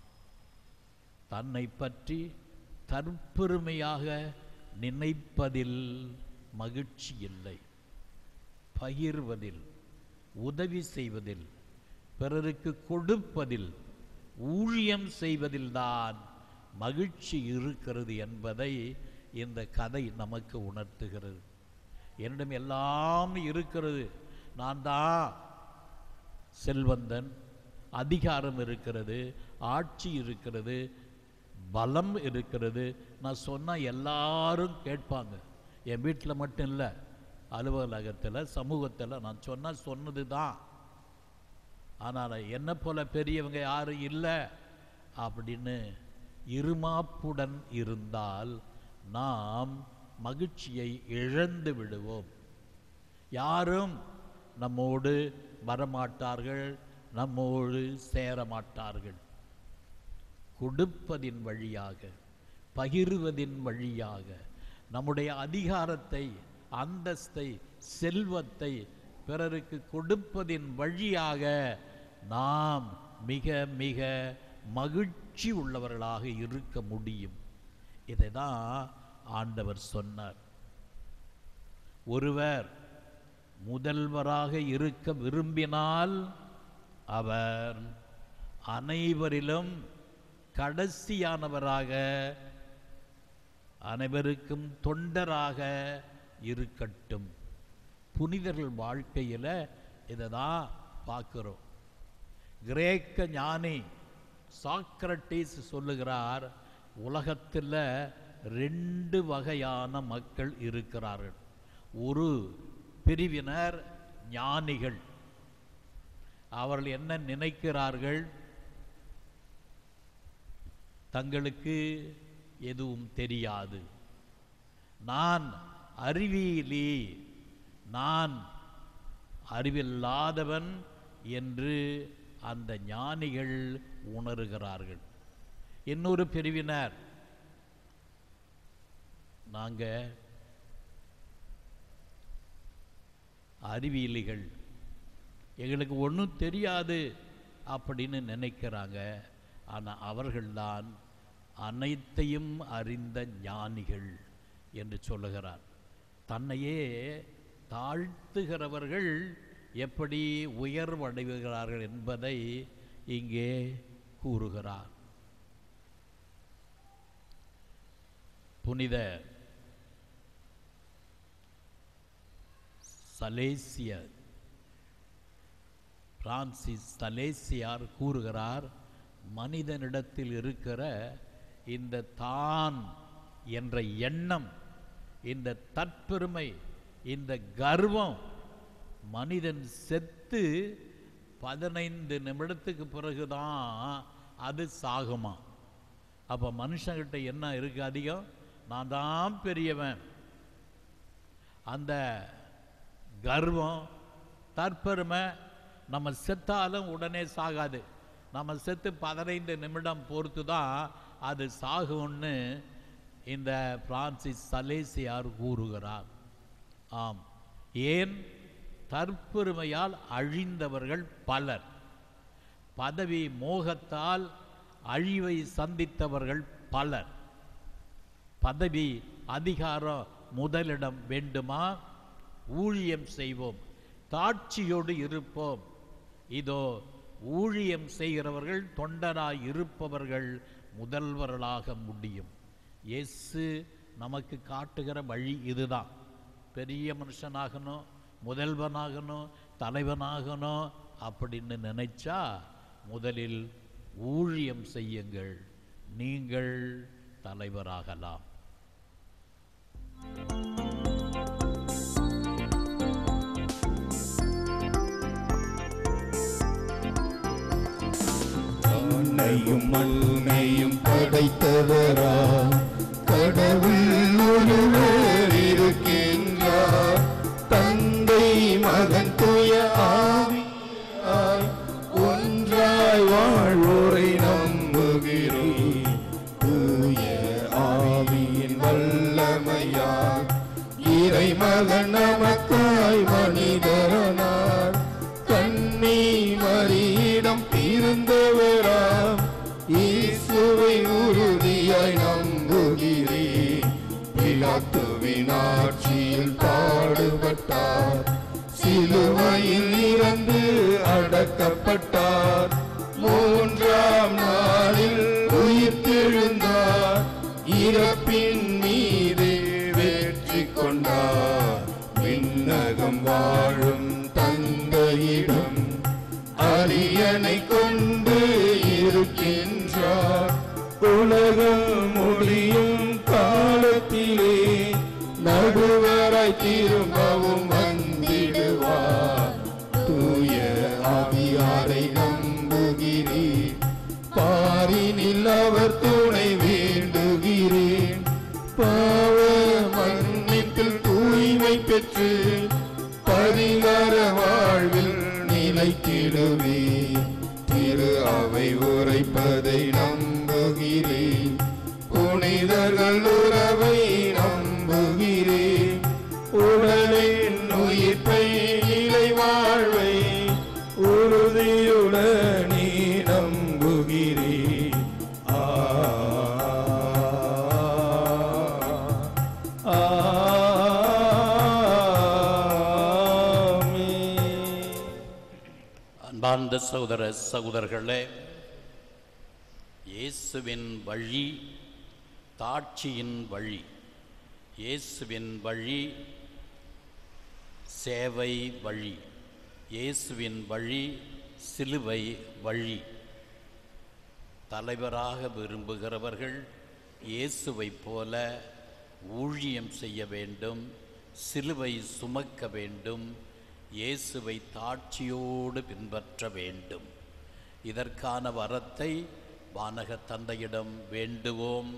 தன்னை பற்றி தற்பெருமையாக நினைப்பதில் மகிழ்ச்சி இல்லை பகிர்வதில் உதவி செய்வதில் பிறருக்கு கொடுப்பதில் ஊழியம் செய்வதில்தான் மகிழ்ச்சி இருக்கிறது என்பதை இந்த கதை நமக்கு உணர்த்துகிறது என்னிடம் எல்லாம் இருக்கிறது நான் தான் செல்வந்தன் அதிகாரம் இருக்கிறது ஆட்சி இருக்கிறது பலம் இருக்கிறது நான் சொன்னால் எல்லாரும் கேட்பாங்க என் வீட்டில் மட்டும் இல்லை அலுவலகத்தில் சமூகத்தில் நான் சொன்னால் சொன்னது தான் ஆனால் என்ன போல பெரியவங்க யாரும் இல்லை அப்படின்னு இருமாப்புடன் இருந்தால் நாம் மகிழ்ச்சியை இழந்து விடுவோம் யாரும் நம்மோடு வரமாட்டார்கள் நம்மோடு சேரமாட்டார்கள் கொடுப்பதின் வழியாக பகிர்வதின் வழியாக நம்முடைய அதிகாரத்தை அந்தஸ்தை செல்வத்தை பிறருக்கு கொடுப்பதின் வழியாக நாம் மிக மிக மகிழ்ச்சி உள்ளவர்களாக இருக்க முடியும் இதை தான் ஆண்டவர் சொன்னார் ஒருவர் முதல்வராக இருக்க விரும்பினால் அவர் அனைவரிலும் கடைசியானவராக அனைவருக்கும் தொண்டராக இருக்கட்டும் புனிதர்கள் வாழ்க்கையில் இதை தான் பார்க்குறோம் கிரேக்க ஞானி சாக்ரட்டிஸ் சொல்லுகிறார் உலகத்தில் ரெண்டு வகையான மக்கள் இருக்கிறார்கள் ஒரு பிரிவினர் ஞானிகள் அவர்கள் என்ன நினைக்கிறார்கள் தங்களுக்கு எதுவும் தெரியாது நான் அறிவியலி நான் அறிவில்லாதவன் என்று அந்த ஞானிகள் உணர்கிறார்கள் இன்னொரு பிரிவினர் நாங்கள் அறிவியலிகள் எங்களுக்கு ஒன்றும் தெரியாது அப்படின்னு நினைக்கிறாங்க ஆனால் அவர்கள்தான் அனைத்தையும் அறிந்த ஞானிகள் என்று சொல்லுகிறார் தன்னையே தாழ்த்துகிறவர்கள் எப்படி உயர்வடைகிறார்கள் என்பதை இங்கே கூறுகிறார் புனித சலேசிய பிரான்சிஸ் சலேசியார் கூறுகிறார் மனிதனிடத்தில் இருக்கிற இந்த தான் என்ற எண்ணம் இந்த தற்பெருமை இந்த கர்வம் மனிதன் செத்து பதினைந்து நிமிடத்துக்கு பிறகுதான் அது சாகுமா அப்போ மனுஷங்கிட்ட என்ன இருக்கு அதிகம் நான் தான் பெரியவன் அந்த கர்வம் தற்பெருமை நம்ம செத்தாலும் உடனே சாகாது நம்ம செத்து பதினைந்து நிமிடம் பொறுத்து தான் அது சாகும்னு இந்த பிரான்சிஸ் சலேசியார் கூறுகிறார் ஆம் ஏன் தற்பெருமையால் அழிந்தவர்கள் பலர் பதவி மோகத்தால் அழிவை சந்தித்தவர்கள் பலர் பதவி அதிகாரம் முதலிடம் வேண்டுமா ஊழியம் செய்வோம் தாட்சியோடு இருப்போம் இதோ ஊழியம் செய்கிறவர்கள் தொண்டராய் இருப்பவர்கள் முதல்வர்களாக முடியும் இயேசு நமக்கு காட்டுகிற வழி இதுதான் பெரிய மனுஷனாகணும் முதல்வனாகணும் தலைவனாகணும் அப்படின்னு நினைச்சா முதலில் ஊழியம் செய்யுங்கள் நீங்கள் தலைவராகலாம் மண்ணையும் மண்ணையும் படைத்தவரா கடவுள் ஒருவர் இருக்கின்றார் தந்தை மகன் தூய ஆவியாய் ஒன்றாய் வாழ்வோரை நம்புகிறேன் தூய ஆவியின் வல்லமையால் இறைம மகன் நமக்காய் மனிதரானார் கண்ணி மரியிடம் பிறந்தவராம் இயேசுவை உறுதியாய் நம்புகிறேன் பிலாத்துவின் ஆட்சியில் பாடுபட்டார் சிலுவையில் இறந்து அடக்கப்பட்டார் மூன்றாம் நாளில் உயிர்த்தெழுந்தார் இறப்பின் மீது வெற்றி கொண்டார் விண்ணகம் வாழும் தந்தையிடம் அரியணை கொண்டு இருக்கின்றார் உலகம் முடியும் காலத்திலே நடுவராய் திரும்பவும் வந்திடுவார் தூய ஆவியாரை நம்புகிறேன் பாரினில் அவர் துணை வேண்டுகிறேன் பாவ மன்னிப்பில் தூய்மை பெற்று பரிகார வாழ்வில் நிலைத்திடுவே திரு அவை உரைப்பதை நம்புகிறேன் புனிதர்கள் உறவை நம்புகிறேன் உடலின் உயிர்ப்பை நிலை வாழ்வை உறுதியுடனே நம்புகிறேன் ஆ ஆமென். அன்பார்ந்த சகோதர சகோதரர்களே இயேசுவின் வழி தாட்சியின் வழி இயேசுவின் வழி சேவை வழி இயேசுவின் வழி சிலுவை வழி தலைவராக விரும்புகிறவர்கள் இயேசுவைப் போல ஊழியம் செய்ய வேண்டும் சிலுவை சுமக்க வேண்டும் இயேசுவை தாட்சியோடு பின்பற்ற வேண்டும் இதற்கான வரத்தை வானக தந்தையிடம் வேண்டுவோம்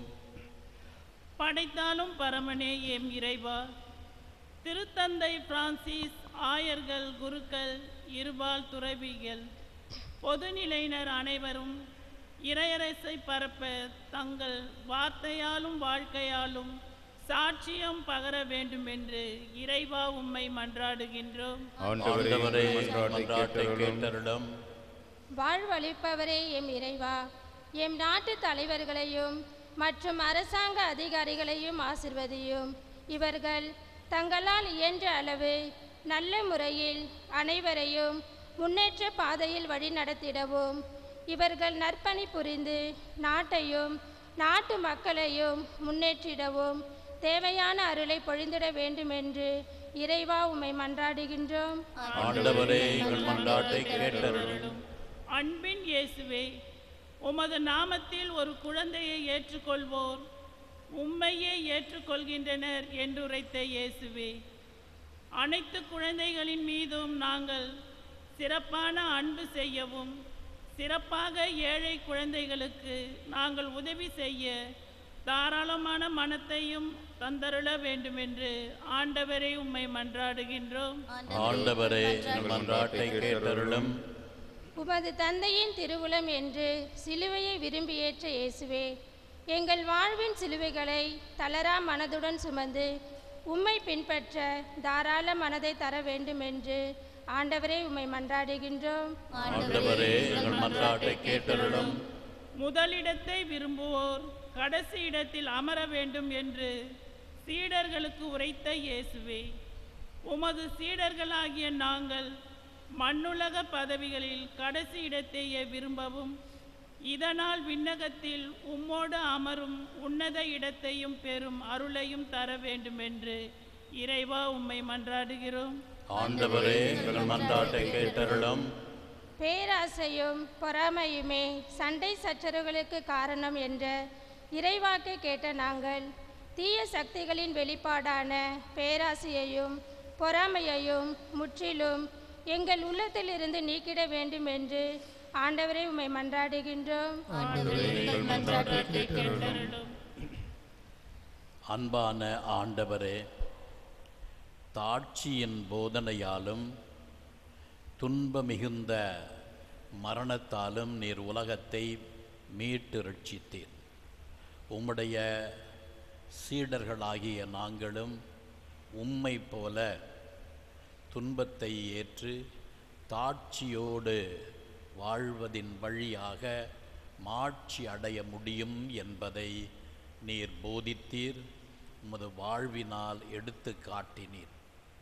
படைத்தாலும் பரமனே எம் இறைவா திருத்தந்தை பிரான்சிஸ் ஆயர்கள் குருக்கள் இருபால் துறவிகள் பொதுநிலையினர் அனைவரும் இறையரசை பரப்ப தங்கள் வார்த்தையாலும் வாழ்க்கையாலும் சாட்சியம் பகர வேண்டும் என்று இறைவா உம்மை மன்றாடுகின்றோம் ஆண்டவரே மன்றாட்டை கேட்டருளும் வாழ்வளிப்பவரே எம் இறைவா எம் நாட்டு தலைவர்களையும் மற்றும் அரசாங்க அதிகாரிகளையும் ஆசிர்வதியும் இவர்கள் தங்களால் இயன்ற அளவு நல்ல முறையில் அனைவரையும் முன்னேற்ற பாதையில் வழிநடத்திடவும் இவர்கள் நற்பணி புரிந்து நாட்டையும் நாட்டு மக்களையும் முன்னேற்றிடவும் தேவையான அருளை பொழிந்திட வேண்டும் என்று இறைவா உம்மை மன்றாடுகின்றோம் ஆண்டவரே எங்கள் மன்றாட்டை கேட்டருளும் அன்பின் இயேசுவே உமது நாமத்தில் ஒரு குழந்தையை ஏற்றுக்கொள்வோர் உம்மையே ஏற்றுக்கொள்கின்றனர் என்றுரைத்த இயேசுவே அனைத்து குழந்தைகளின் மீதும் நாங்கள் சிறப்பான அன்பு செய்யவும் சிறப்பாக ஏழை குழந்தைகளுக்கு நாங்கள் உதவி செய்ய தாராளமான மனத்தையும் தந்தருள வேண்டுமென்று ஆண்டவரை உம்மை மன்றாடுகின்றோம் ஆண்டவரே எங்கள் மன்றாட்டை கேட்டருளும் உமது தந்தையின் திருவுளம் என்று சிலுவையை விரும்பி ஏற்ற இயேசுவே எங்கள் வாழ்வின் சிலுவைகளை தளரா மனதுடன் சுமந்து உம்மை பின்பற்ற தாராள மனதை தர வேண்டும் என்று ஆண்டவரே உம்மை மன்றாடுகின்றோம் ஆண்டவரே எங்கள் மன்றாட்டை கேட்டருளும் முதலிடத்தை விரும்புவோர் கடைசி இடத்தில் அமர வேண்டும் என்று சீடர்களுக்கு உரைத்த இயேசுவே உமது சீடர்களாகிய நாங்கள் மண்ணுலக பதவிகளில் கடைசி இடத்தையே விரும்பவும் இதனால் விண்ணகத்தில் உம்மோடு அமரும் உன்னத இடத்தையும் பெறும் அருளையும் தர வேண்டுமென்று இறைவா உம்மை மன்றாடுகிறோம் ஆண்டவரே எங்கள் மன்றாட்டை கேட்டருளும் பேராசையும் பொறாமையுமே சண்டை சச்சரவுகளுக்கு காரணம் என்ற இறைவாக்கை கேட்ட நாங்கள் தீய சக்திகளின் வெளிப்பாடான பேராசையையும் பொறாமையையும் முற்றிலும் எங்கள் உள்ளத்திலிருந்து நீக்கிட வேண்டும் என்று ஆண்டவரை உம்மை மன்றாடுகின்றோம் எங்கள் மன்றாட்டை கேட்டருளும் அருளும். அன்பான ஆண்டவரே தாட்சியின் போதனையாலும் துன்ப மிகுந்த மரணத்தாலும் நீர் உலகத்தை மீட்டு ரட்சித்தீர் உம்முடைய சீடர்களாகிய நாங்களும் உம்மை போல துன்பத்தை ஏற்று தாட்சியோடு வாழ்வதின் வழியாக மாட்சி அடைய முடியும் என்பதை நீர் போதித்தீர் உமது வாழ்வினால் எடுத்து காட்டினீர்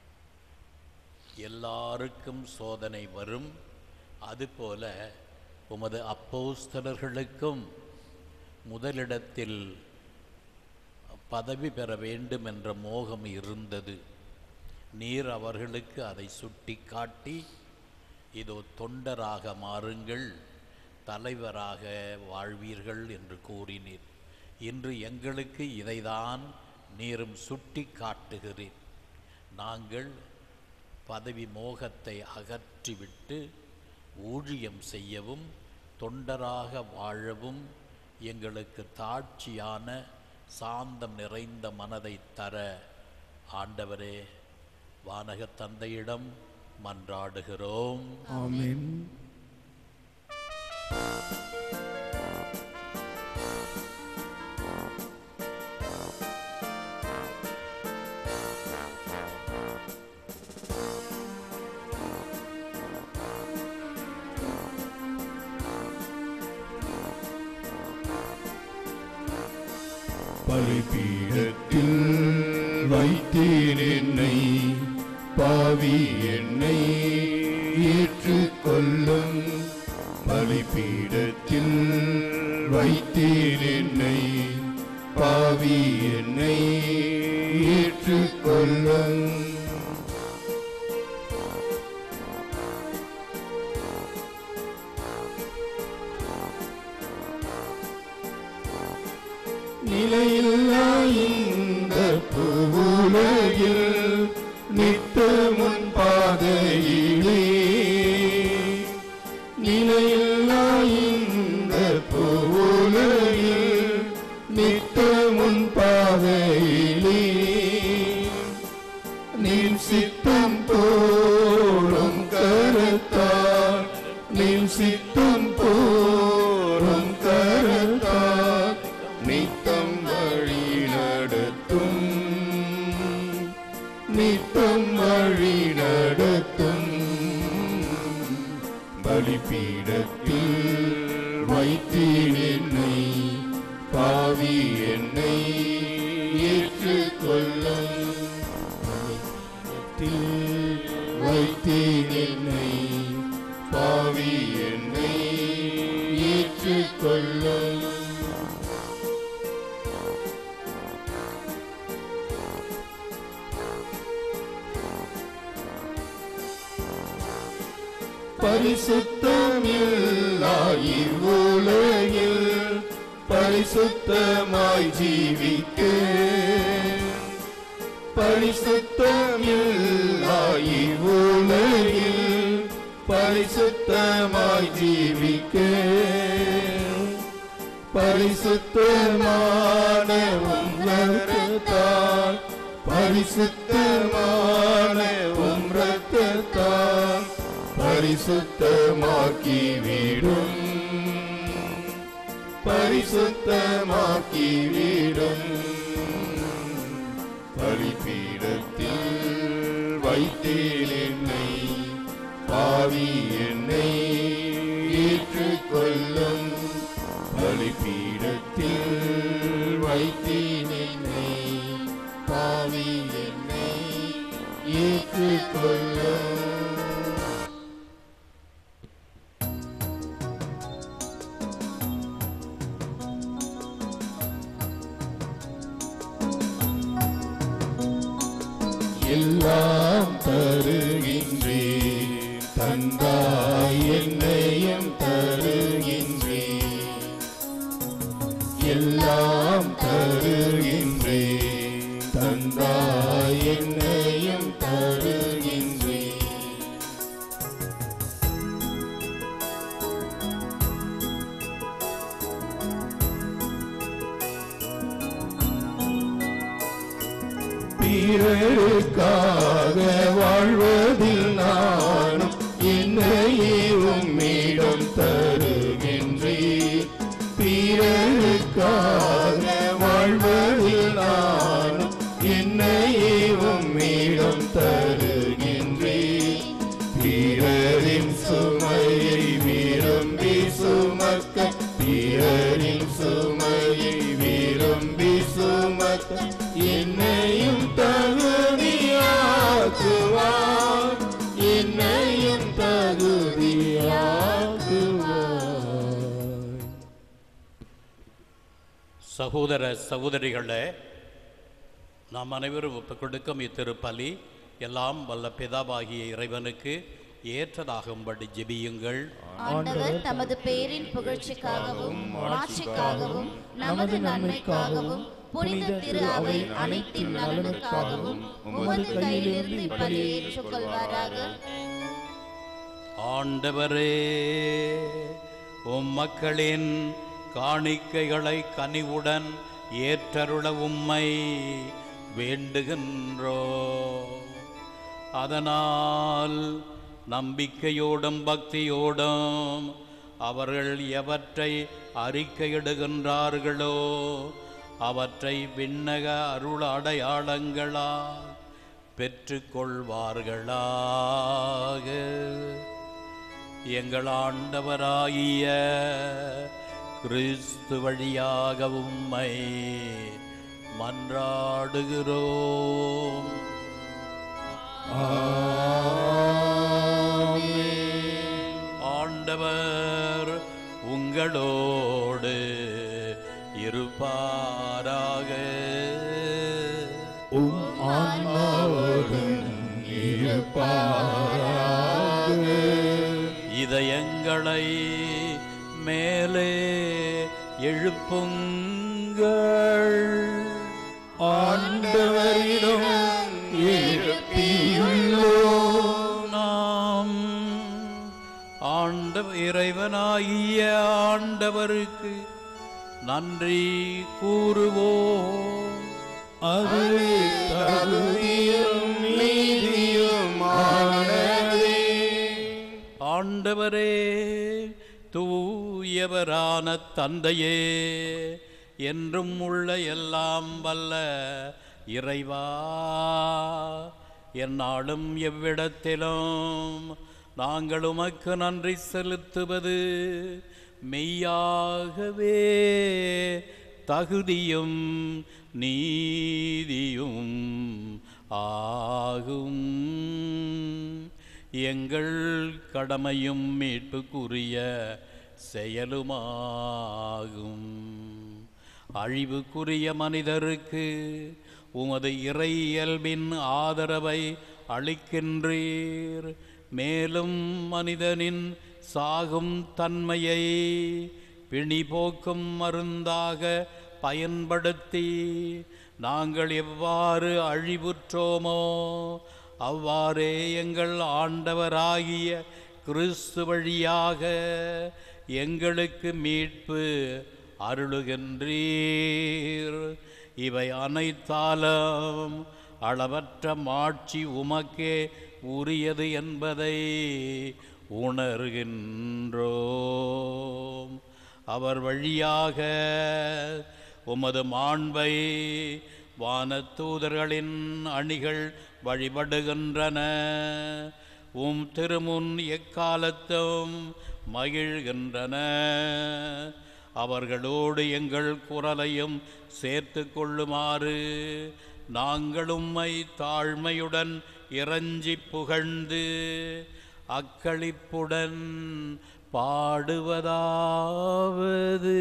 எல்லாருக்கும் சோதனை வரும் அதுபோல உமது அப்போஸ்தலர்களுக்கும் முதலிடத்தில் பதவி பெற வேண்டும் என்ற மோகம் இருந்தது நீர் அவர்களுக்கு அதை சுட்டி காட்டி இதோ தொண்டராக மாறுங்கள் தலைவராக வாழ்வீர்கள் என்று கூறினீர் இன்று எங்களுக்கு இதைதான் நீரும் சுட்டி காட்டுகிறீர் நாங்கள் பதவி மோகத்தை அகற்றிவிட்டு ஊழியம் செய்யவும் தொண்டராக வாழவும் எங்களுக்கு தாட்சியான சாந்தம் நிறைந்த மனதை தர ஆண்டவரே வானகத் தந்தையிடம் மன்றாடுகிறோம் ஆமென் பலிபீடத்தில் வைத்தீர் என்னை பாவி என்னை ஏற்றுக்கொள்ளும் பலிபீடத்தில் வைத்தீர் என்னை பாவி என்னை ஏற்றுக்கொள்ளும் நிலையில்லா இந்த பூவுலகில் நித்தமுன் பாதையிலே நிலையில்லா இந்த பூவுலகில் நித்தமுன் பாதையிலே நின் சித்தம் போரும் கருத்தார் நின் சித்தம் போரும் கருத்தார் நித்தம் வழி நடத்தும் நித்தம் வழி நடத்தும் பலிபீடத்தில் வைத்தீர் என்னை பாவி என்னை ஏற்றுக்கொள்ளும் பலிபீடத்தில் வைத்தீர் என்னை பாவி என்னை ஏற்றுக்கொள்ளும் பரிசுத்தமில்லா இவ்வுலகில் பரிசுத்தமாய் ஜீவிக்க பரிசுத்தமில்லா இவ்வுலகில் பரிசுத்தமாய் ஜீவிக்க பரிசுத்தமான உம் ரத்தத்தால் பரிசுத்தமான உம் ரத்தத்தால் பரிசுத்தமாக்கி விடும் பரிசுத்தமாக்கி விடும் பலிபீடத்தில் வைத்தேன் என்னை பாவி என்னை ஏற்றுக்கொள்ளும் பலிபீடத்தில் வைத்தேன் என்னை பாவி என்னை ஏற்றுக்கொள்ளும் எல்லாம் தருகின்றே தந்தாய் என்னையும் தருகின்றே எல்லாம் தருகின்றே தந்தாய் என்னையும் தருகின்றே பிறருக்காக வாழ்வதில் நானும் என்னையே உம்மிடம் தருகின்றேன் பிறருக்காக வாழ்வதில் நானும் என்னையே உம்மிடம் பிறரின் சுமையை விரும்பி சுமக்க பிறரின் சுமையை விரும்பி சுமக்க என்னையும் தகுதியாக்குவார் என்னையும் தகுதியாக்குவார் சகோதர சகோதரிகளே நாம் அனைவரும் ஒப்புக் கொடுக்கும் இத்திருப்பலி எல்லாம் வல்ல பிதாவாகிய இறைவனுக்கு ஏற்றதாகும்படி ஜெபியுங்கள் ஆண்டவர் தமது பேரின் புகழ்ச்சிக்காகவும் ஆட்சிக்காகவும் நமது நன்மைக்காகவும் புனித திரு அவை அனைத்தின் நலனுக்காகவும் உமது கையிலிருந்து இப்பலியை ஏற்றுக்கொள்வாராக ஆண்டவரே உம் மக்களின் காணிக்கைகளை கனிவுடன் ஏற்றருள உம்மை வேண்டுகின்றோ அதனால் நம்பிக்கையோடும் பக்தியோடும் அவர்கள் எவற்றை அறிக்கையிடுகின்றார்களோ அவற்றை விண்ணக அருள் அடையாளங்களால் பெற்றுக்கொள்வார்களாக எங்கள் ஆண்டவராகிய கிறிஸ்து வழியாக உம்மை மன்றாடுகிறோம் ஆண்டவர் உங்களோடு இருப்பாராக உம் ஆன்மாவோடும் இருப்பாராக இதயங்களை மேலே எழுப்புங்கள் ஆண்டவரிடம் எழுப்பியுள்ளோம் நாம் ஆண்ட இறைவனாகிய ஆண்டவருக்கு நன்றி கூறுவோம் அதுவே தகுதியும் நீதியுமானதே ஆண்டவரே தூயவரான தந்தையே என்றும் உள்ள எல்லாம் வல்ல இறைவா எந்நாளும் எவ்விடத்திலும் நாங்கள் உமக்கு நன்றி செலுத்துவது மெய்யாகவே தகுதியும் நீதியும் ஆகும் எங்கள் கடமையும் மீட்புக்குரிய செயலுமாகும் அழிவுக்குரிய மனிதருக்கு உமது இறை இயல்பின் ஆதரவை அளிக்கின்றீர் மேலும் மனிதனின் சாகும் தன்மையை பிணி போக்கும் மருந்தாக பயன்படுத்தி நாங்கள் எவ்வாறு அழிவுற்றோமோ அவ்வாறே எங்கள் ஆண்டவராகிய கிறிஸ்து வழியாக எங்களுக்கு மீட்பு அருளுகின்றீர் இவை அனைத்தாலும் அளவற்ற மாட்சி உமக்கே உரியது என்பதை உணர்கின்றோம் அவர் வழியாக உமது மாண்பை வானத்தூதர்களின் அணிகள் வழிபடுகின்றன உம் திருமுன் எக்காலத்தும் மகிழ்கின்றன அவர்களோடு எங்கள் குரலையும் சேர்த்து கொள்ளுமாறு நாங்கள் உம்மை தாழ்மையுடன் இறைஞ்சி புகழ்ந்து அக்களிப்புடன் பாடுவதாவது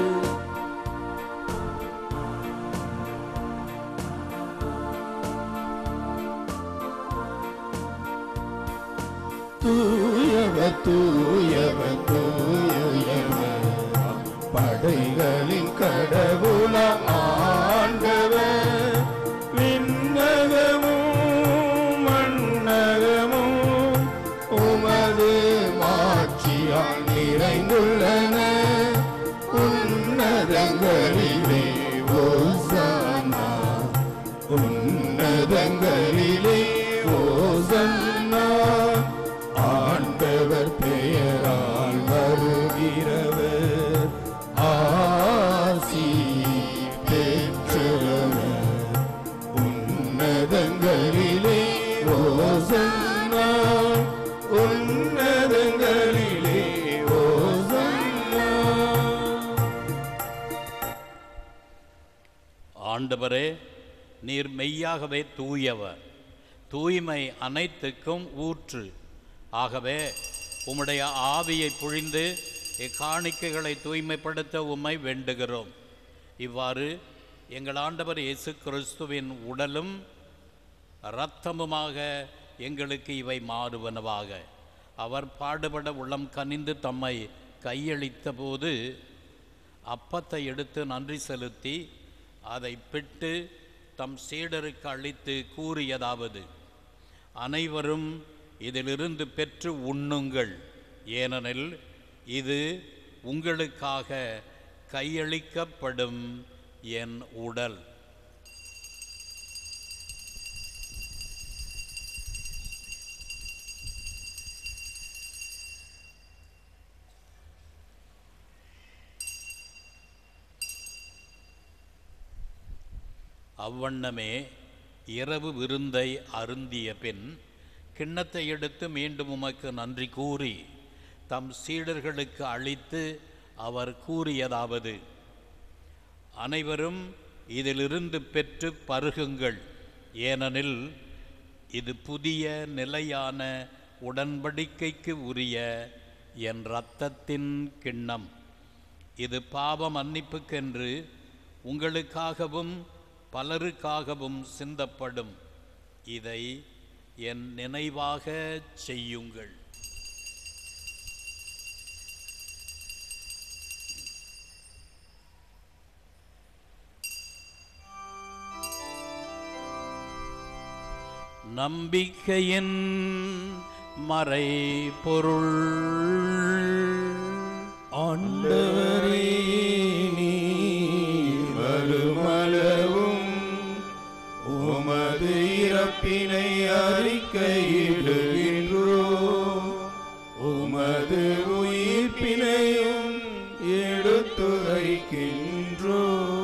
தூயவர் தூயவர் தூயவர் படைகளின் கடவுள ஆண்டவர் விண்ணகமும் மண்ணகமும் உமது மாட்சியால் நிறைந்துள்ளன உன்னதங்களிலே ஓசானா உன்னதங்களிலே ஓசன்னா ஆண்டவர் பெயரால் வருகிறவர் ஆசி பெற்றவர் உன்னதங்களிலே ஓசன்னா ஆண்டவரே நீர் மெய்யாகவே தூயவர் தூய்மை அனைத்துக்கும் ஊற்று ஆகவே உம்முடைய ஆவியை பொழிந்து இக்காணிக்கைகளை தூய்மைப்படுத்த உம்மை வேண்டுகிறோம் இவ்வாறு எங்கள் ஆண்டவர் இயேசு கிறிஸ்துவின் உடலும் இரத்தமுமாக எங்களுக்கு இவை மாறுவனவாக அவர் பாடுபட உள்ளம் கனிந்து தம்மை கையளித்த போது அப்பத்தை எடுத்து நன்றி செலுத்தி அதை பிட்டு தம் சீடருக்கு அளித்து கூறியதாவது அனைவரும் இதிலிருந்து பெற்று உண்ணுங்கள் ஏனெனில் இது உங்களுக்காக கையளிக்கப்படும் என் உடல் அவ்வண்ணமே இரவு விருந்தை அருந்திய பின் கிண்ணத்தை எடுத்து மீண்டும் உமக்கு நன்றி கூறி தம் சீடர்களுக்கு அளித்து அவர் கூறியதாவது அனைவரும் இதிலிருந்து பெற்று பருகுங்கள் ஏனெனில் இது புதிய நிலையான உடன்படிக்கைக்கு உரிய என் இரத்தத்தின் கிண்ணம் இது பாவ மன்னிப்புக்கென்று உங்களுக்காகவும் பலருக்காகவும் சிந்தப்படும் இதை என் நினைவாக செய்யுங்கள் நம்பிக்கையின் மறை பொருள் ஆண்டவரே நீ வருமளவும் உமது இறப்பினை அறிக்கையிடுகின்றோ உமது உயிர்ப்பினையும் எடுத்துரைக்கின்றோ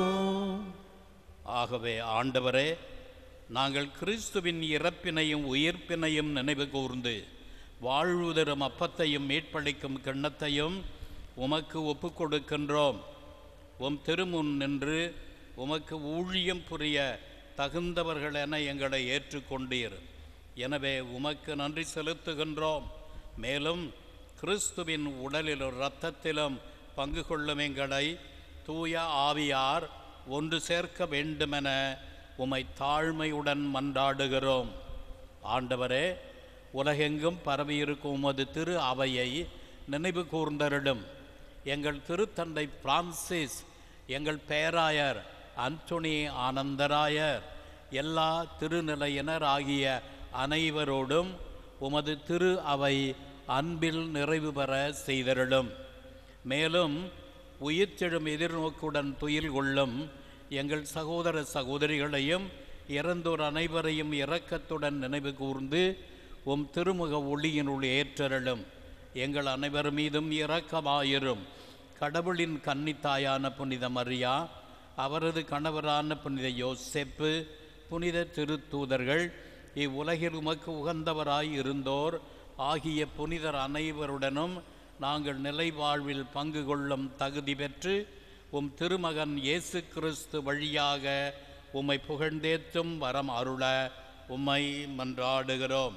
ஆகவே ஆண்டவரே நாங்கள் கிறிஸ்துவின் இறப்பினையும் உயிர்ப்பினையும் நினைவு கூர்ந்து வாழ்வு தரும் அப்பத்தையும் மீட்பளிக்கும் கிண்ணத்தையும் உமக்கு ஒப்புக் கொடுக்கின்றோம் உம் திருமுன் நின்று உமக்கு ஊழியம் புரிய தகுந்தவர்கள் என எங்களை ஏற்றுக்கொண்டீர் எனவே உமக்கு நன்றி செலுத்துகின்றோம் மேலும் கிறிஸ்துவின் உடலிலும் இரத்தத்திலும் பங்கு கொள்ளும் எங்களை தூய ஆவியார் ஒன்று சேர்க்க வேண்டுமென உமை தாழ்மையுடன் மன்றாடுகிறோம் ஆண்டவரே உலகெங்கும் பரவியிருக்கும் உமது திரு அவையை நினைவு கூர்ந்தரிடும் எங்கள் திருத்தந்தை பிரான்சிஸ் எங்கள் பேராயர் அந்தோனி ஆனந்தராயர் எல்லா திருநிலையினர் ஆகிய அனைவரோடும் உமது திரு அவை அன்பில் நிறைவு பெற செய்தருளும் மேலும் உயிர்த்தெழும் எதிர்நோக்குடன் துயில் கொள்ளும் எங்கள் சகோதர சகோதரிகளையும் இறந்தோர் அனைவரையும் இரக்கத்துடன் நினைவு கூர்ந்து உம் திருமுக ஒளியினுள் ஏற்றருளும் எங்கள் அனைவர் மீதும் இரக்கமாயிரும் கடவுளின் கன்னித்தாயான புனித மரியா அவரது கணவரான புனித யோசேப்பு புனித திருத்தூதர்கள் இவ்வுலகில் உமக்கு உகந்தவராய் இருந்தோர் ஆகிய புனிதர் அனைவருடனும் நாங்கள் நிலை வாழ்வில் பங்கு கொள்ளும் தகுதி பெற்று உம் திருமகன் இயேசு கிறிஸ்து வழியாக உம்மை புகழ்ந்தேத்தும் வரம் அருள உம்மை மன்றாடுகிறோம்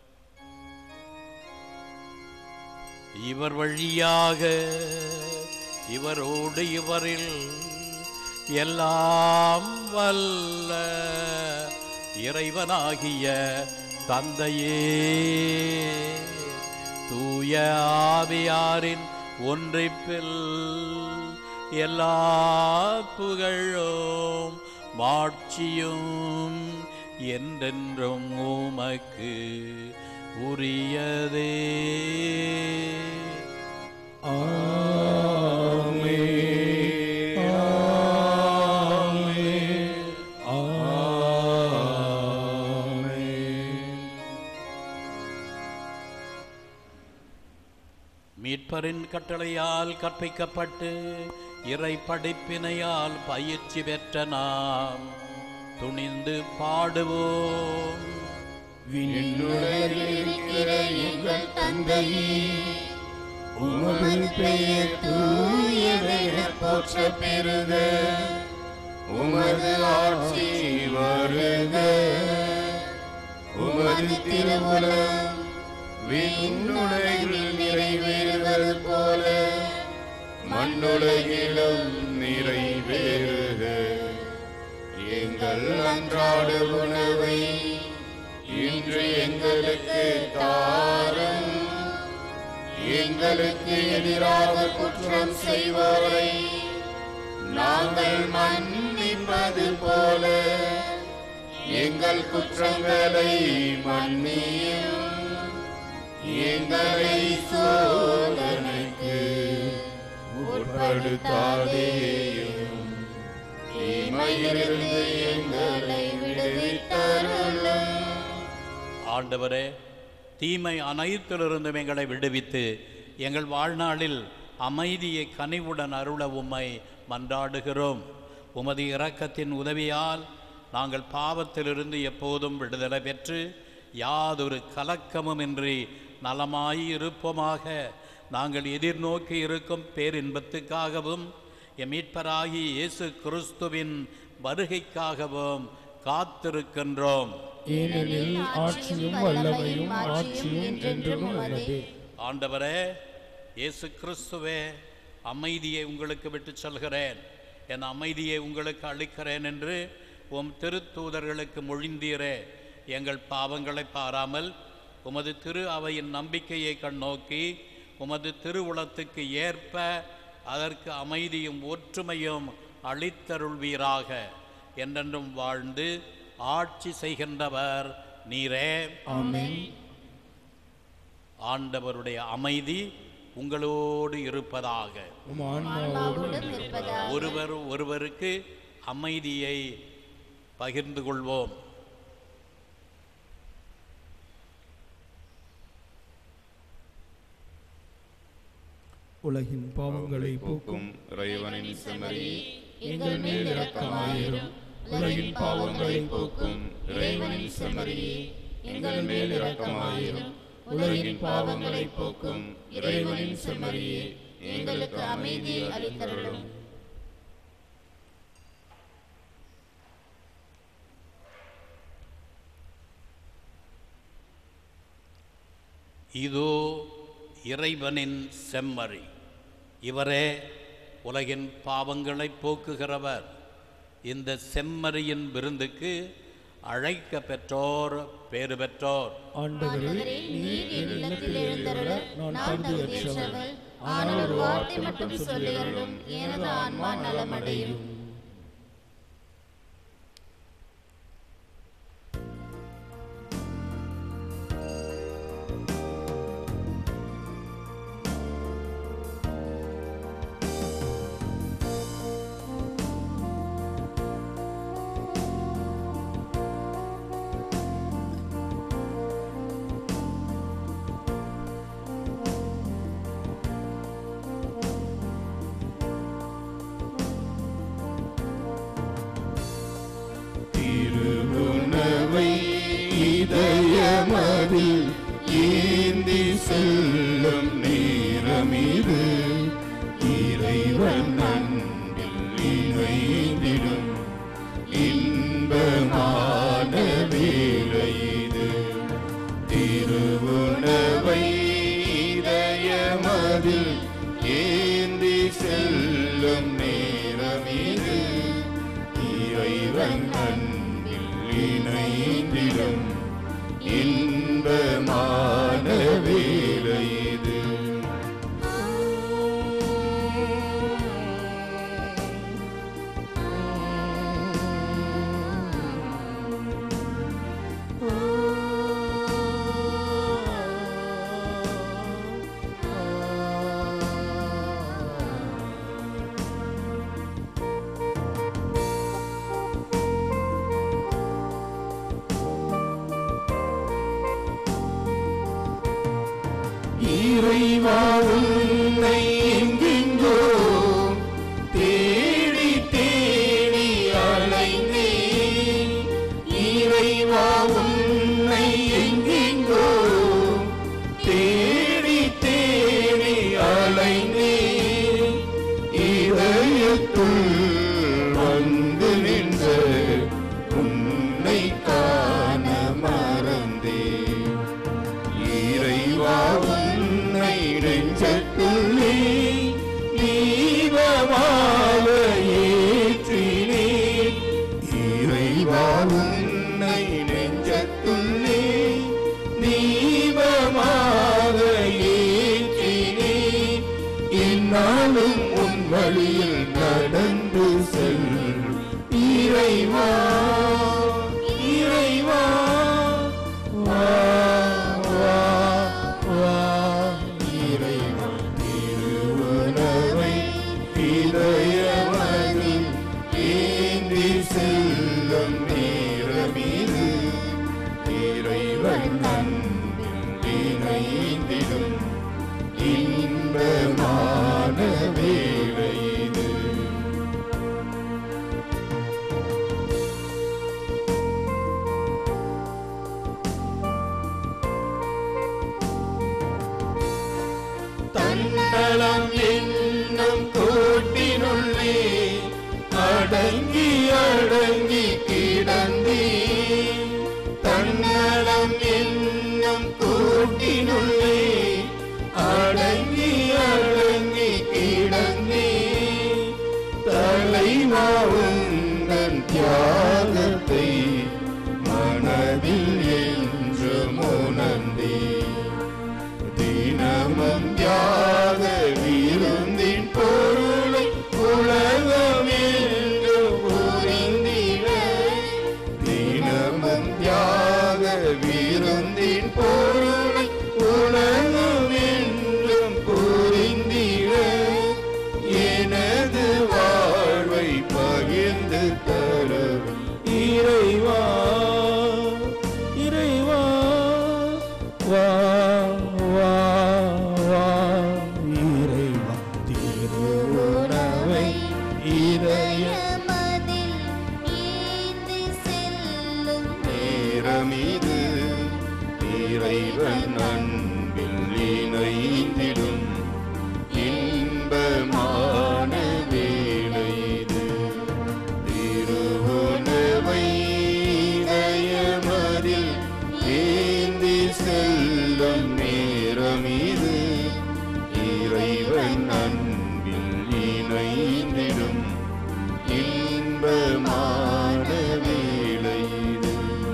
இவர் வழியாக இவரோடு இவரில் எல்லாம் வல்ல இறைவனாகிய தந்தையே தூய ஆவியாரின் ஒன்றிப்பில் எல்லா புகழும் மாட்சியும் என்றென்றும் உமக்கு உரியதே ஆமே ஆமே ஆமே மீட்பரின் கட்டளையால் கற்பிக்கப்பட்டு இறை படிப்பினையால் பயிற்சி பெற்ற நாம் துணிந்து பாடுவோம் விண்ணுலகில் இருக்கிற எங்கள் தந்தையே உமது பெயர் தூயதென போற்ற பெறுக உமது ஆட்சி வருக உமது திருவுலம் விண்ணுலகில் நிறைவேறுவது போல மண்ணுலகிலும் நிறைவேறுக எங்கள் அன்றாட உணவை இன்று எங்களுக்கு தாரும் எங்களுக்கு எதிராக குற்றம் செய்வோரை நாங்கள் மன்னிப்பது போல எங்கள் குற்றங்களை மன்னியும் எங்களை சோதனைக்கு உட்படுத்தாதேயும் தீமையிலிருந்து எங்களை விடுவித்தருளும் ஆண்டவரே தீமை அனைத்திலிருந்தும் எங்களை விடுவித்து எங்கள் வாழ்நாளில் அமைதியை கனிவுடன் அருள உம்மை மன்றாடுகிறோம் உமது இரக்கத்தின் உதவியால் நாங்கள் பாவத்திலிருந்து எப்போதும் விடுதலை பெற்று யாதொரு கலக்கமுமின்றி நலமாய் இருப்போமாக நாங்கள் எதிர்நோக்கி இருக்கும் பேரின்பத்துக்காகவும் எம் மீட்பராகி இயேசு கிறிஸ்துவின் வருகைக்காகவும் காத்திருக்கின்றோம் ஏனெனில் ஆட்சியும் வல்லமையும் ஆட்சியும் என்றும் உள்ளது ஆண்டவரே இயேசு கிறிஸ்துவே அமைதியை உங்களுக்கு விட்டுச் செல்கிறேன் என் அமைதியை உங்களுக்கு அளிக்கிறேன் என்று உம் திருத்தூதர்களுக்கு மொழிந்தீரே எங்கள் பாவங்களை பாராமல் உமது திரு அவையின் நம்பிக்கையை கண்ணோக்கி உமது திருவுளத்துக்கு ஏற்ப அதற்கு அமைதியும் ஒற்றுமையும் அளித்தருள்வீராக என்றென்றும் வாழ்ந்து ஆட்சி செய்கின்றவர் நீரே ஆமென் ஆண்டவருடைய அமைதி உங்களோடு இருப்பதாக உம் ஆன்மாவோடும் ஆன்மாவோடும் இருப்பதாக ஒருவர் ஒருவருக்கு அமைதியை பகிர்ந்து கொள்வோம் உலகின் பாவங்களை போக்கும் இறைவனின் செம்மறி எங்கள் மேல் இரக்கமாயிரும் உலகின் பாவங்களை போக்கும் இறைவனின் செம்மறியே எங்கள் மேல் இரக்கமாயிரும் உலகின் பாவங்களை போக்கும் இறைவனின் செம்மறியே எங்களுக்கு அமைதியை அளித்தருளும் இதோ இறைவனின் செம்மறி இவரே உலகின் பாவங்களை போக்குகிறவர் இந்த செம்மறியின் விருந்துக்கு அழைக்க பெற்றோர் பேறு பெற்றோர் ஆண்டவரே நீர் என் இல்லத்தில் எழுந்தருள நான் தகுதியற்றவள் ஆனால் ஒரு வார்த்தை மட்டும் சொல்லியருளும் எனது ஆன்மா நலமடையும் திருவுணவை இதயமதில் ஏந்தி செல்லும் நேரமிது இறைவன் அன்பில் இணைந்திடும் இன்பமான வேலை இது திருவுணவை இதயமதில் ஏந்தி செல்லும் நேரமிது இறைவன் அன்பில் இணைந்திடும் இன்பமான வேலை இது இறைவா உன்னை எங்கெங்கோ தேடி தேடி அலைந்தேன் இறைவா உன்னை எங்கெங்கோ தேடி தேடி அலைந்தேன் இதயத்துள் வந்து நாளும் உன் வழியில் நடந்து செல் இறைவா இறைவா வா வா வா இறைவா திருவுணவை இதயமதில் ஏந்தி செல்லும் நேரமிது இறைவன் அன்பில் இணைந்திடும் இன்பமான வேளை இது தன்னலம் என்னும் கூட்டினுள்ளே அடங்கி அடங்கி கிடந்தே தன்னலம் என்னும் கூட்டினுள்ளே அடங்கி அடங்கி கிடந்தே தலைவா உந்தன் தியாகத்தை மனதில் என்று உணர்ந்தே தினமும் தியாக விருந்தின் பொருளை உலகமென்று புரிந்திட தினமும் தியாக விருந்தின் பொருளை உலகமென்றும் புரிந்திட எனது வாழ்வை பகிர்ந்து தரும் இறைவா இறைவா வா வா வா இறைவா திருவுணவை இதய மதில் ஏந்தி செல்லும் நேரமிது இறைவன் அன்பில் இணைந்திடும் இன்பமான வேளை இது திருவுணவை இதயமதில் ஏந்தி செல்லும் நேரமிது இறைவன் அன்பில் இணைந்திடும் இன்பமான வேளை இது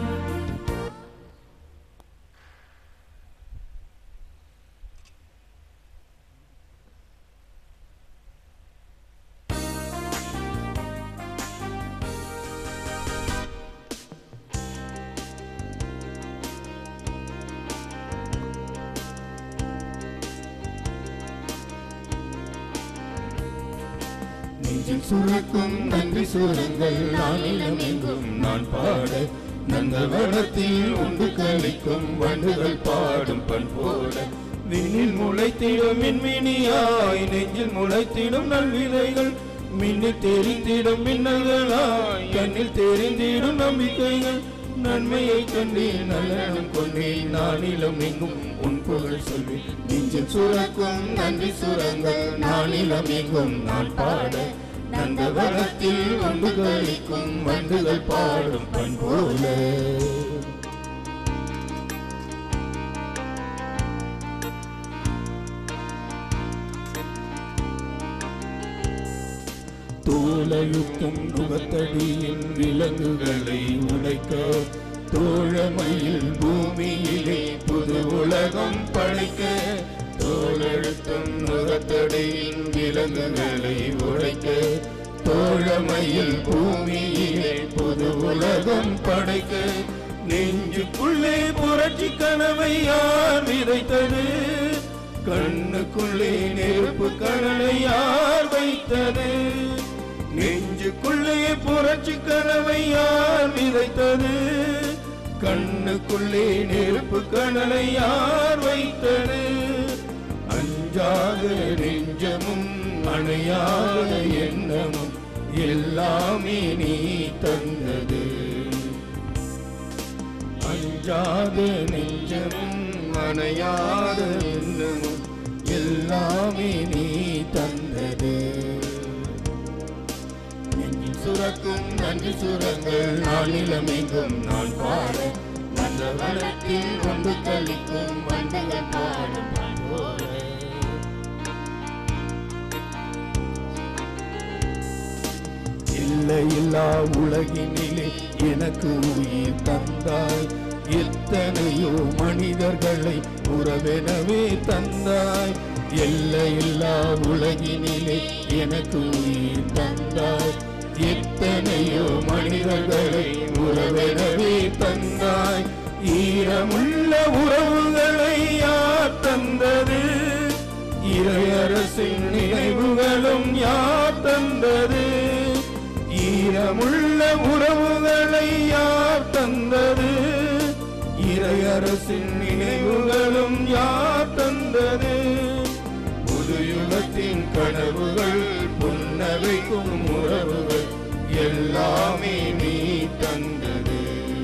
நெஞ்சில் சுரக்கும் நன்றி சுரங்கள் நானிலம் எங்கும் நான் பாட நந்தவனத்தில் உண்டு கழிக்கும் வண்டுகள் பாடும் பண்போட விண்ணில் முளைத்திடும் மின்மினியாய் நெஞ்சில் முளைத்திடும் நல்விதைகள் மின்னில் தெரிந்திடும் மின்னல்களாய் கண்ணில் தெரிந்திடும் நம்பிக்கைகள் நன்மையை கண்டேன் நல்லனம் கொண்டேன் நானிலம் எங்கும் உன் புகழ் சொல்வேன் நெஞ்சில் சுரக்கும் நன்றி சுரங்கள் நானிலம் எங்கும் நான் பாட நந்தவனத்தில் ஒன்று கழிக்கும் வண்டுகள் பாடும் பண்போல தோலழுத்தும் நுகத்தடியின் விலங்குகளை உடைக்க தோழமையில் பூமியிலே புது உலகம் படைக்க தோலெழுத்தும் நுகத்தடியின் விலங்குகளை உடைக்க தோழமையில் பூமியிலே புது உலகம் படைக்க நெஞ்சுக்குள்ளே புரட்சி கனவை யார் விதைத்தது கண்ணுக்குள்ளே நெருப்பு கடலை யார் வைத்தது நெஞ்சுக்குள்ளே புரட்சி கனவை யார் விதைத்தது கண்ணுக்குள்ளே நெருப்பு கடலை யார் வைத்தது அஞ்சாத நெஞ்சமும் அணையாத எண்ணமும் எல்லாமே நீ தந்தது அஞ்சாத நெஞ்சமும் அணையாத எண்ணமும் எல்லாமே நீ தந்தது நெஞ்சில் சுரக்கும் நன்றி சுரங்கள் நானிலம் எங்கும் நான் பாட நல்ல வளத்தில் ஒன்று கழிக்கும் வண்டுகள் பாடும் போல இல்லை இல்லா உலகினிலே எனக்கு உயிர் தந்தாய் எத்தனையோ மனிதர்களை உறவெனவே தந்தாய் எல்லையில்லா உலகினிலே எனக்கு உயிர் தந்தாய் எத்தனையோ மனிதர்களை உறவெனவே தந்தாய் ஈரமுள்ள உறவுகளை யார் தந்தது இறையரசின் நினைவுகளும் யார் தந்தது ஈரமுள்ள உறவுகளை யார் தந்தது இறையரசின் நினைவுகளும் யார் தந்தது புதுயுகத்தின் கனவுகள் புன்னகைக்கும் உறவுகள் எல்லாமே நீ தந்தது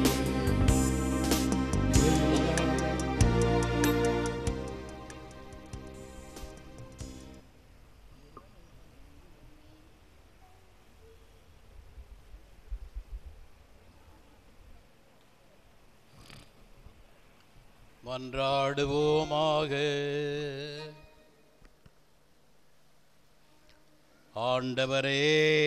மன்றாடுவோமாக ஆண்டவரே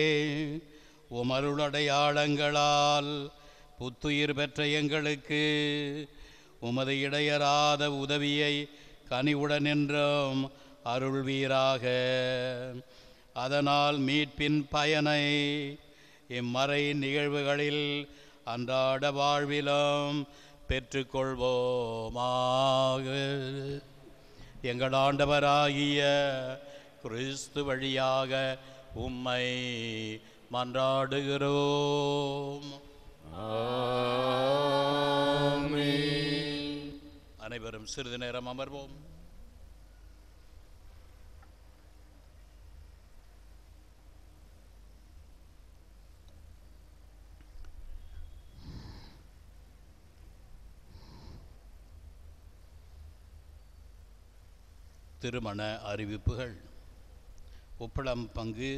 உமருளடையாளங்களால் புத்துயிர் பெற்ற எங்களுக்கு உமது இடையராத உதவியை கனிவுடன் என்றும் அருள்வீராக அதனால் மீட்பின் பயனை இம்மறை நிகழ்வுகளில் அன்றாட வாழ்விலும் பெற்றுக்கொள்வோமாக எங்கள் ஆண்டவராகிய கிறிஸ்து வழியாக உம்மை மன்றாடுகிறோம் அனைவரும் சிறிது நேரம் அமர்வோம் திருமண அறிவிப்புகள் உப்பளம் பங்கு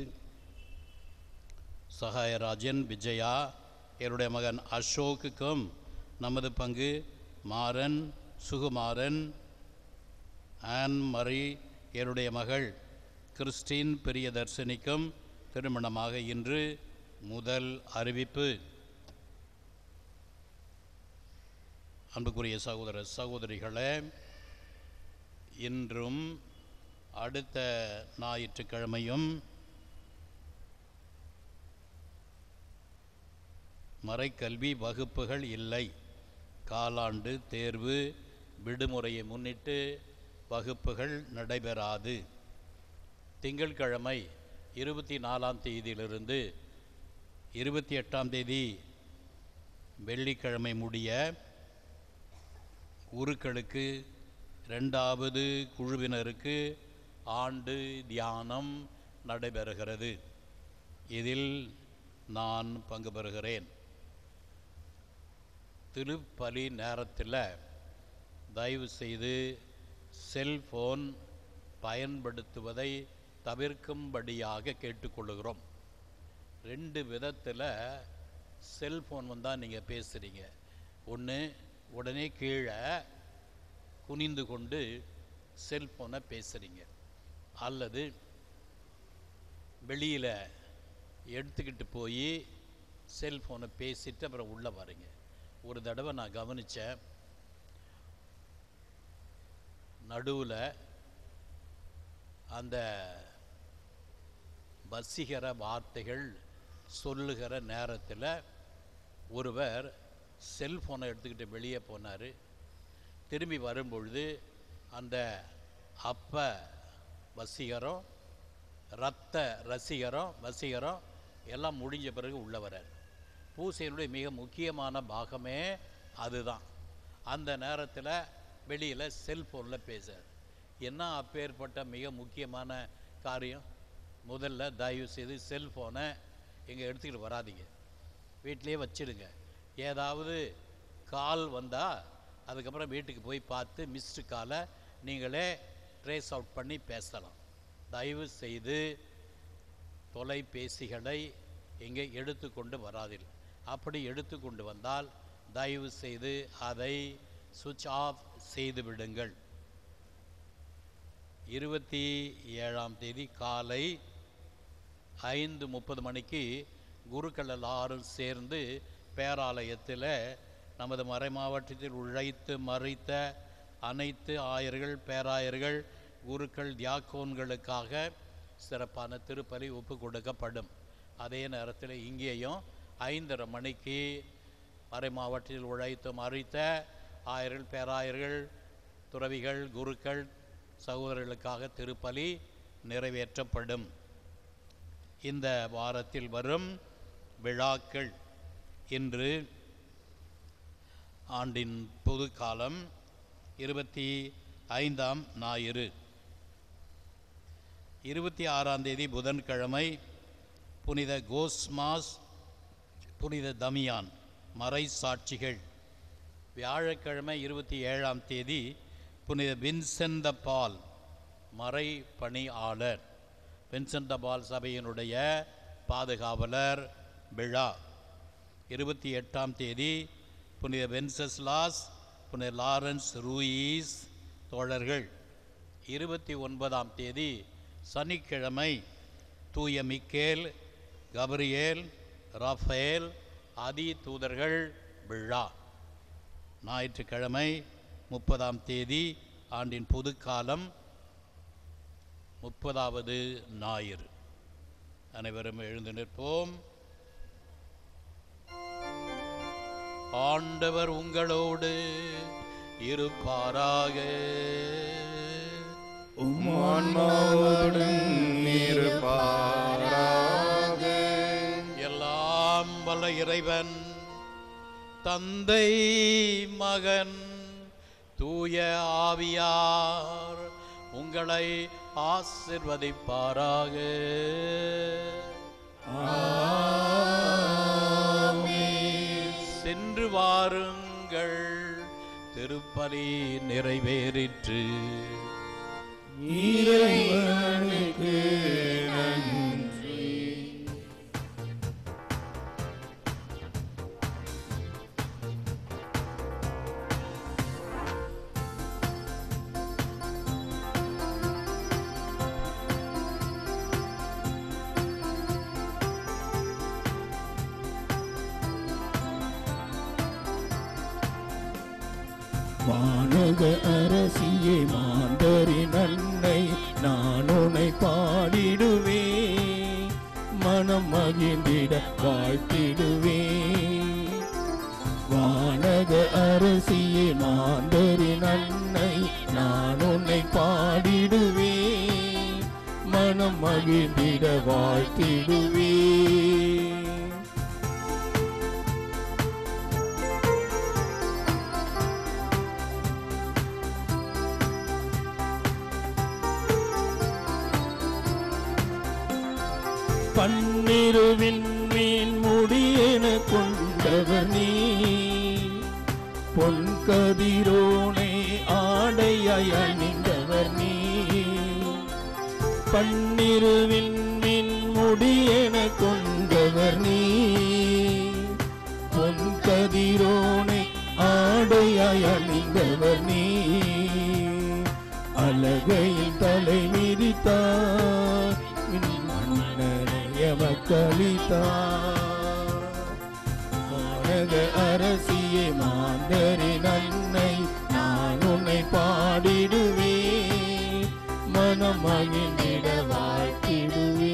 சகாயராஜன் விஜயா என்னுடைய மகன் அசோக்குக்கும் நமது பங்கு மாறன் சுகுமாரன் ஆன் மரி என்னுடைய மகள் கிறிஸ்டின் பிரியதர்ஷினிக்கும் திருமணமாக இன்று முதல் அறிவிப்பு அன்புக்குரிய சகோதர சகோதரிகளே இன்றும் அடுத்த ஞாயிற்றுக்கிழமையும் மறைக்கல்வி வகுப்புகள் இல்லை காலாண்டு தேர்வு விடுமுறையை முன்னிட்டு வகுப்புகள் நடைபெறாது திங்கட்கிழமை இருபத்தி நாலாம் தேதியிலிருந்து இருபத்தி எட்டாம் தேதி வெள்ளிக்கிழமை முடிய உருக்களுக்கு ரெண்டாவது குழுவினருக்கு ஆண்டு தியானம் நடைபெறுகிறது இதில் நான் பங்கு பெறுகிறேன் திருப்பலி நேரத்தில் தயவு செய்து செல்போன் பயன்படுத்துவதை தவிர்க்கும்படியாக கேட்டுக்கொள்கிறோம் ரெண்டு விதத்தில் செல்போன் வந்தால் நீங்கள் பேசுகிறீங்க ஒன்று உடனே கீழே குனிந்து கொண்டு செல்போனை பேசுகிறீங்க அல்லது வெளியில் எடுத்துக்கிட்டு போய் செல்ஃபோனை பேசிட்டு அப்புறம் உள்ளே வரீங்க ஒரு தடவை நான் கவனித்தேன் நடுவில் அந்த வசீகர வார்த்தைகள் சொல்லுகிற நேரத்தில் ஒருவர் செல்ஃபோனை எடுத்துக்கிட்டு வெளியே போனார் திரும்பி வரும்பொழுது அந்த அப்ப வசீகரம் ரத்த ரசிகரம் வசீகரம் எல்லாம் முடிஞ்ச பிறகு உள்ள வரார் பூசையினுடைய மிக முக்கியமான பாகமே அதுதான் அந்த நேரத்தில் வெளியில் செல்ஃபோனில் பேசுறார் என்ன அப்பேற்பட்ட மிக முக்கியமான காரியம் முதல்ல தயவு செய்து செல்ஃபோனை இங்கே எடுத்துக்கிட்டு வராதீங்க வீட்டிலேயே வச்சிடுங்க ஏதாவது கால் வந்தால் அதுக்கப்புறம் வீட்டுக்கு போய் பார்த்து மிஸ்டு காலை நீங்களே ட்ரேஸ் அவுட் பண்ணி பேசலாம் தயவு செய்து தொலைபேசிகளை இங்கே எடுத்துக்கொண்டு வராதீர்கள் அப்படி எடுத்துக்கொண்டு வந்தால் தயவு செய்து அதை சுவிட்ச் ஆஃப் செய்து விடுங்கள் இருபத்தி ஏழாம் தேதி காலை ஐந்து முப்பது மணிக்கு குருக்கள் எல்லாரும் சேர்ந்து பேராலயத்தில் நமது மறை மாவட்டத்தில் உழைத்து மறைத்த அனைத்து ஆயர்கள் பேராயர்கள் குருக்கள் தியாக்கோன்களுக்காக சிறப்பான திருப்பலி ஒப்பு கொடுக்கப்படும் அதே நேரத்தில் இங்கேயும் ஐந்தரை மணிக்கு மறை மாவட்டத்தில் உழைத்தும் அறித்த ஆயர்கள் பேராயர்கள் துறவிகள் குருக்கள் சகோதரர்களுக்காக திருப்பலி நிறைவேற்றப்படும் இந்த வாரத்தில் வரும் விழாக்கள் இன்று ஆண்டின் பொதுக்காலம் இருபத்தி ஐந்தாம் ஞாயிறு இருபத்தி ஆறாம் தேதி புதன்கிழமை புனித கோஸ்மாஸ் புனித தமியான் மறை சாட்சிகள் வியாழக்கிழமை இருபத்தி ஏழாம் தேதி புனித வின்சென்த பால் மறை பணியாளர் வின்சென்த பால் சபையினுடைய பாதுகாவலர் விழா இருபத்தி எட்டாம் தேதி புனித வென்சஸ்லாஸ் புனித லாரன்ஸ் ரூயீஸ் தோழர்கள் இருபத்தி ஒன்பதாம் தேதி சனிக்கிழமை தூய மிக்கேல் கபரியேல் ரஃபேல் ஆதி தூதர்கள் விழா ஞாயிற்றுக்கிழமை முப்பதாம் தேதி ஆண்டின் பொதுக்காலம் முப்பதாவது ஞாயிறு அனைவரும் எழுந்து நிற்போம் ஆண்டவர் உங்களோடு இருப்பாராக உம்மான்மாவோடும் இருப்பாராக எல்லாம் வல்ல இறைவன் தந்தை மகன் தூய ஆவியார் உங்களை ஆசிர்வதிப்பாராக சென்று வாருங்கள் திருப்பலி நிறைவேறிற்று இறைவனுக்கு நன்றி வானக அரசியே மாந்தரின் அன்னை நான் உன்னை பாடிடுவே மனம் மகிழ்ந்திட வாழ்த்திடுவே வானக அரசியே மாந்தரின் அன்னை நான் உன்னை பாடிடுவே மனம் மகிழ்ந்திட வாழ்த்திடுவே பன்னிருவின் மீன் முடியென கொண்டவர் நீ பொன் கதிரோனை ஆடையாய் அணிந்தவர் நீ பன்னிருவின் மீன் முடியென கொண்டவர் நீ பொன் கதிரோனை ஆடையாய் அணிந்தவர் நீ அழகையில் தலை மிதித்தார் மன்னரைய மக்களித்தார் மாநக அரசியே மாந்தரின் அன்னை நான் உன்னை பாடிடுவே மனம் மகிழ்ந்திட வாழ்த்திடுவே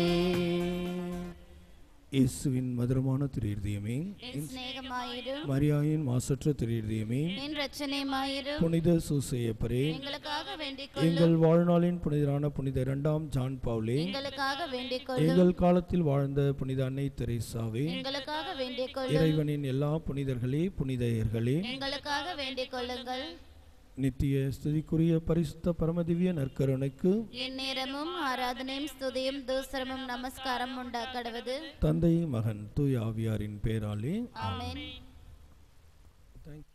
இயேசுவின் மதுரமான திரு இருதயமே என் சிநேகமாயிரும் மரியாயின் மாசற்ற திரு இருதயமே என் ரச்சனையுமாயிரும் புனித சூசையப்பரே எங்களுக்காக வேண்டிக் கொள்ளும் எங்கள் வாழ்நாளின் புனிதரான புனித இரண்டாம் ஜான் பவுலே எங்களுக்காக வேண்டிக் கொள்ளும் எங்கள் காலத்தில் வாழ்ந்த புனித அன்னை தெரேசாவே எங்களுக்காக வேண்டிக் கொள்ளும் இறைவனின் எல்லா புனிதர்களே புனிதையர்களே எங்களுக்காக வேண்டிக் கொள்ளுங்கள் நித்திய ஸ்துதிக்குரிய பரிசுத்த பரமதிவ்ய நற்கருணைக்கு என் நேரமும் ஆராதனையும் ஸ்துதியும் தூசரமும் நமஸ்காரம் உண்டாக்கடுவது தந்தை மகன் தூய் ஆவியாரின் பேராலே ஆமென் Thank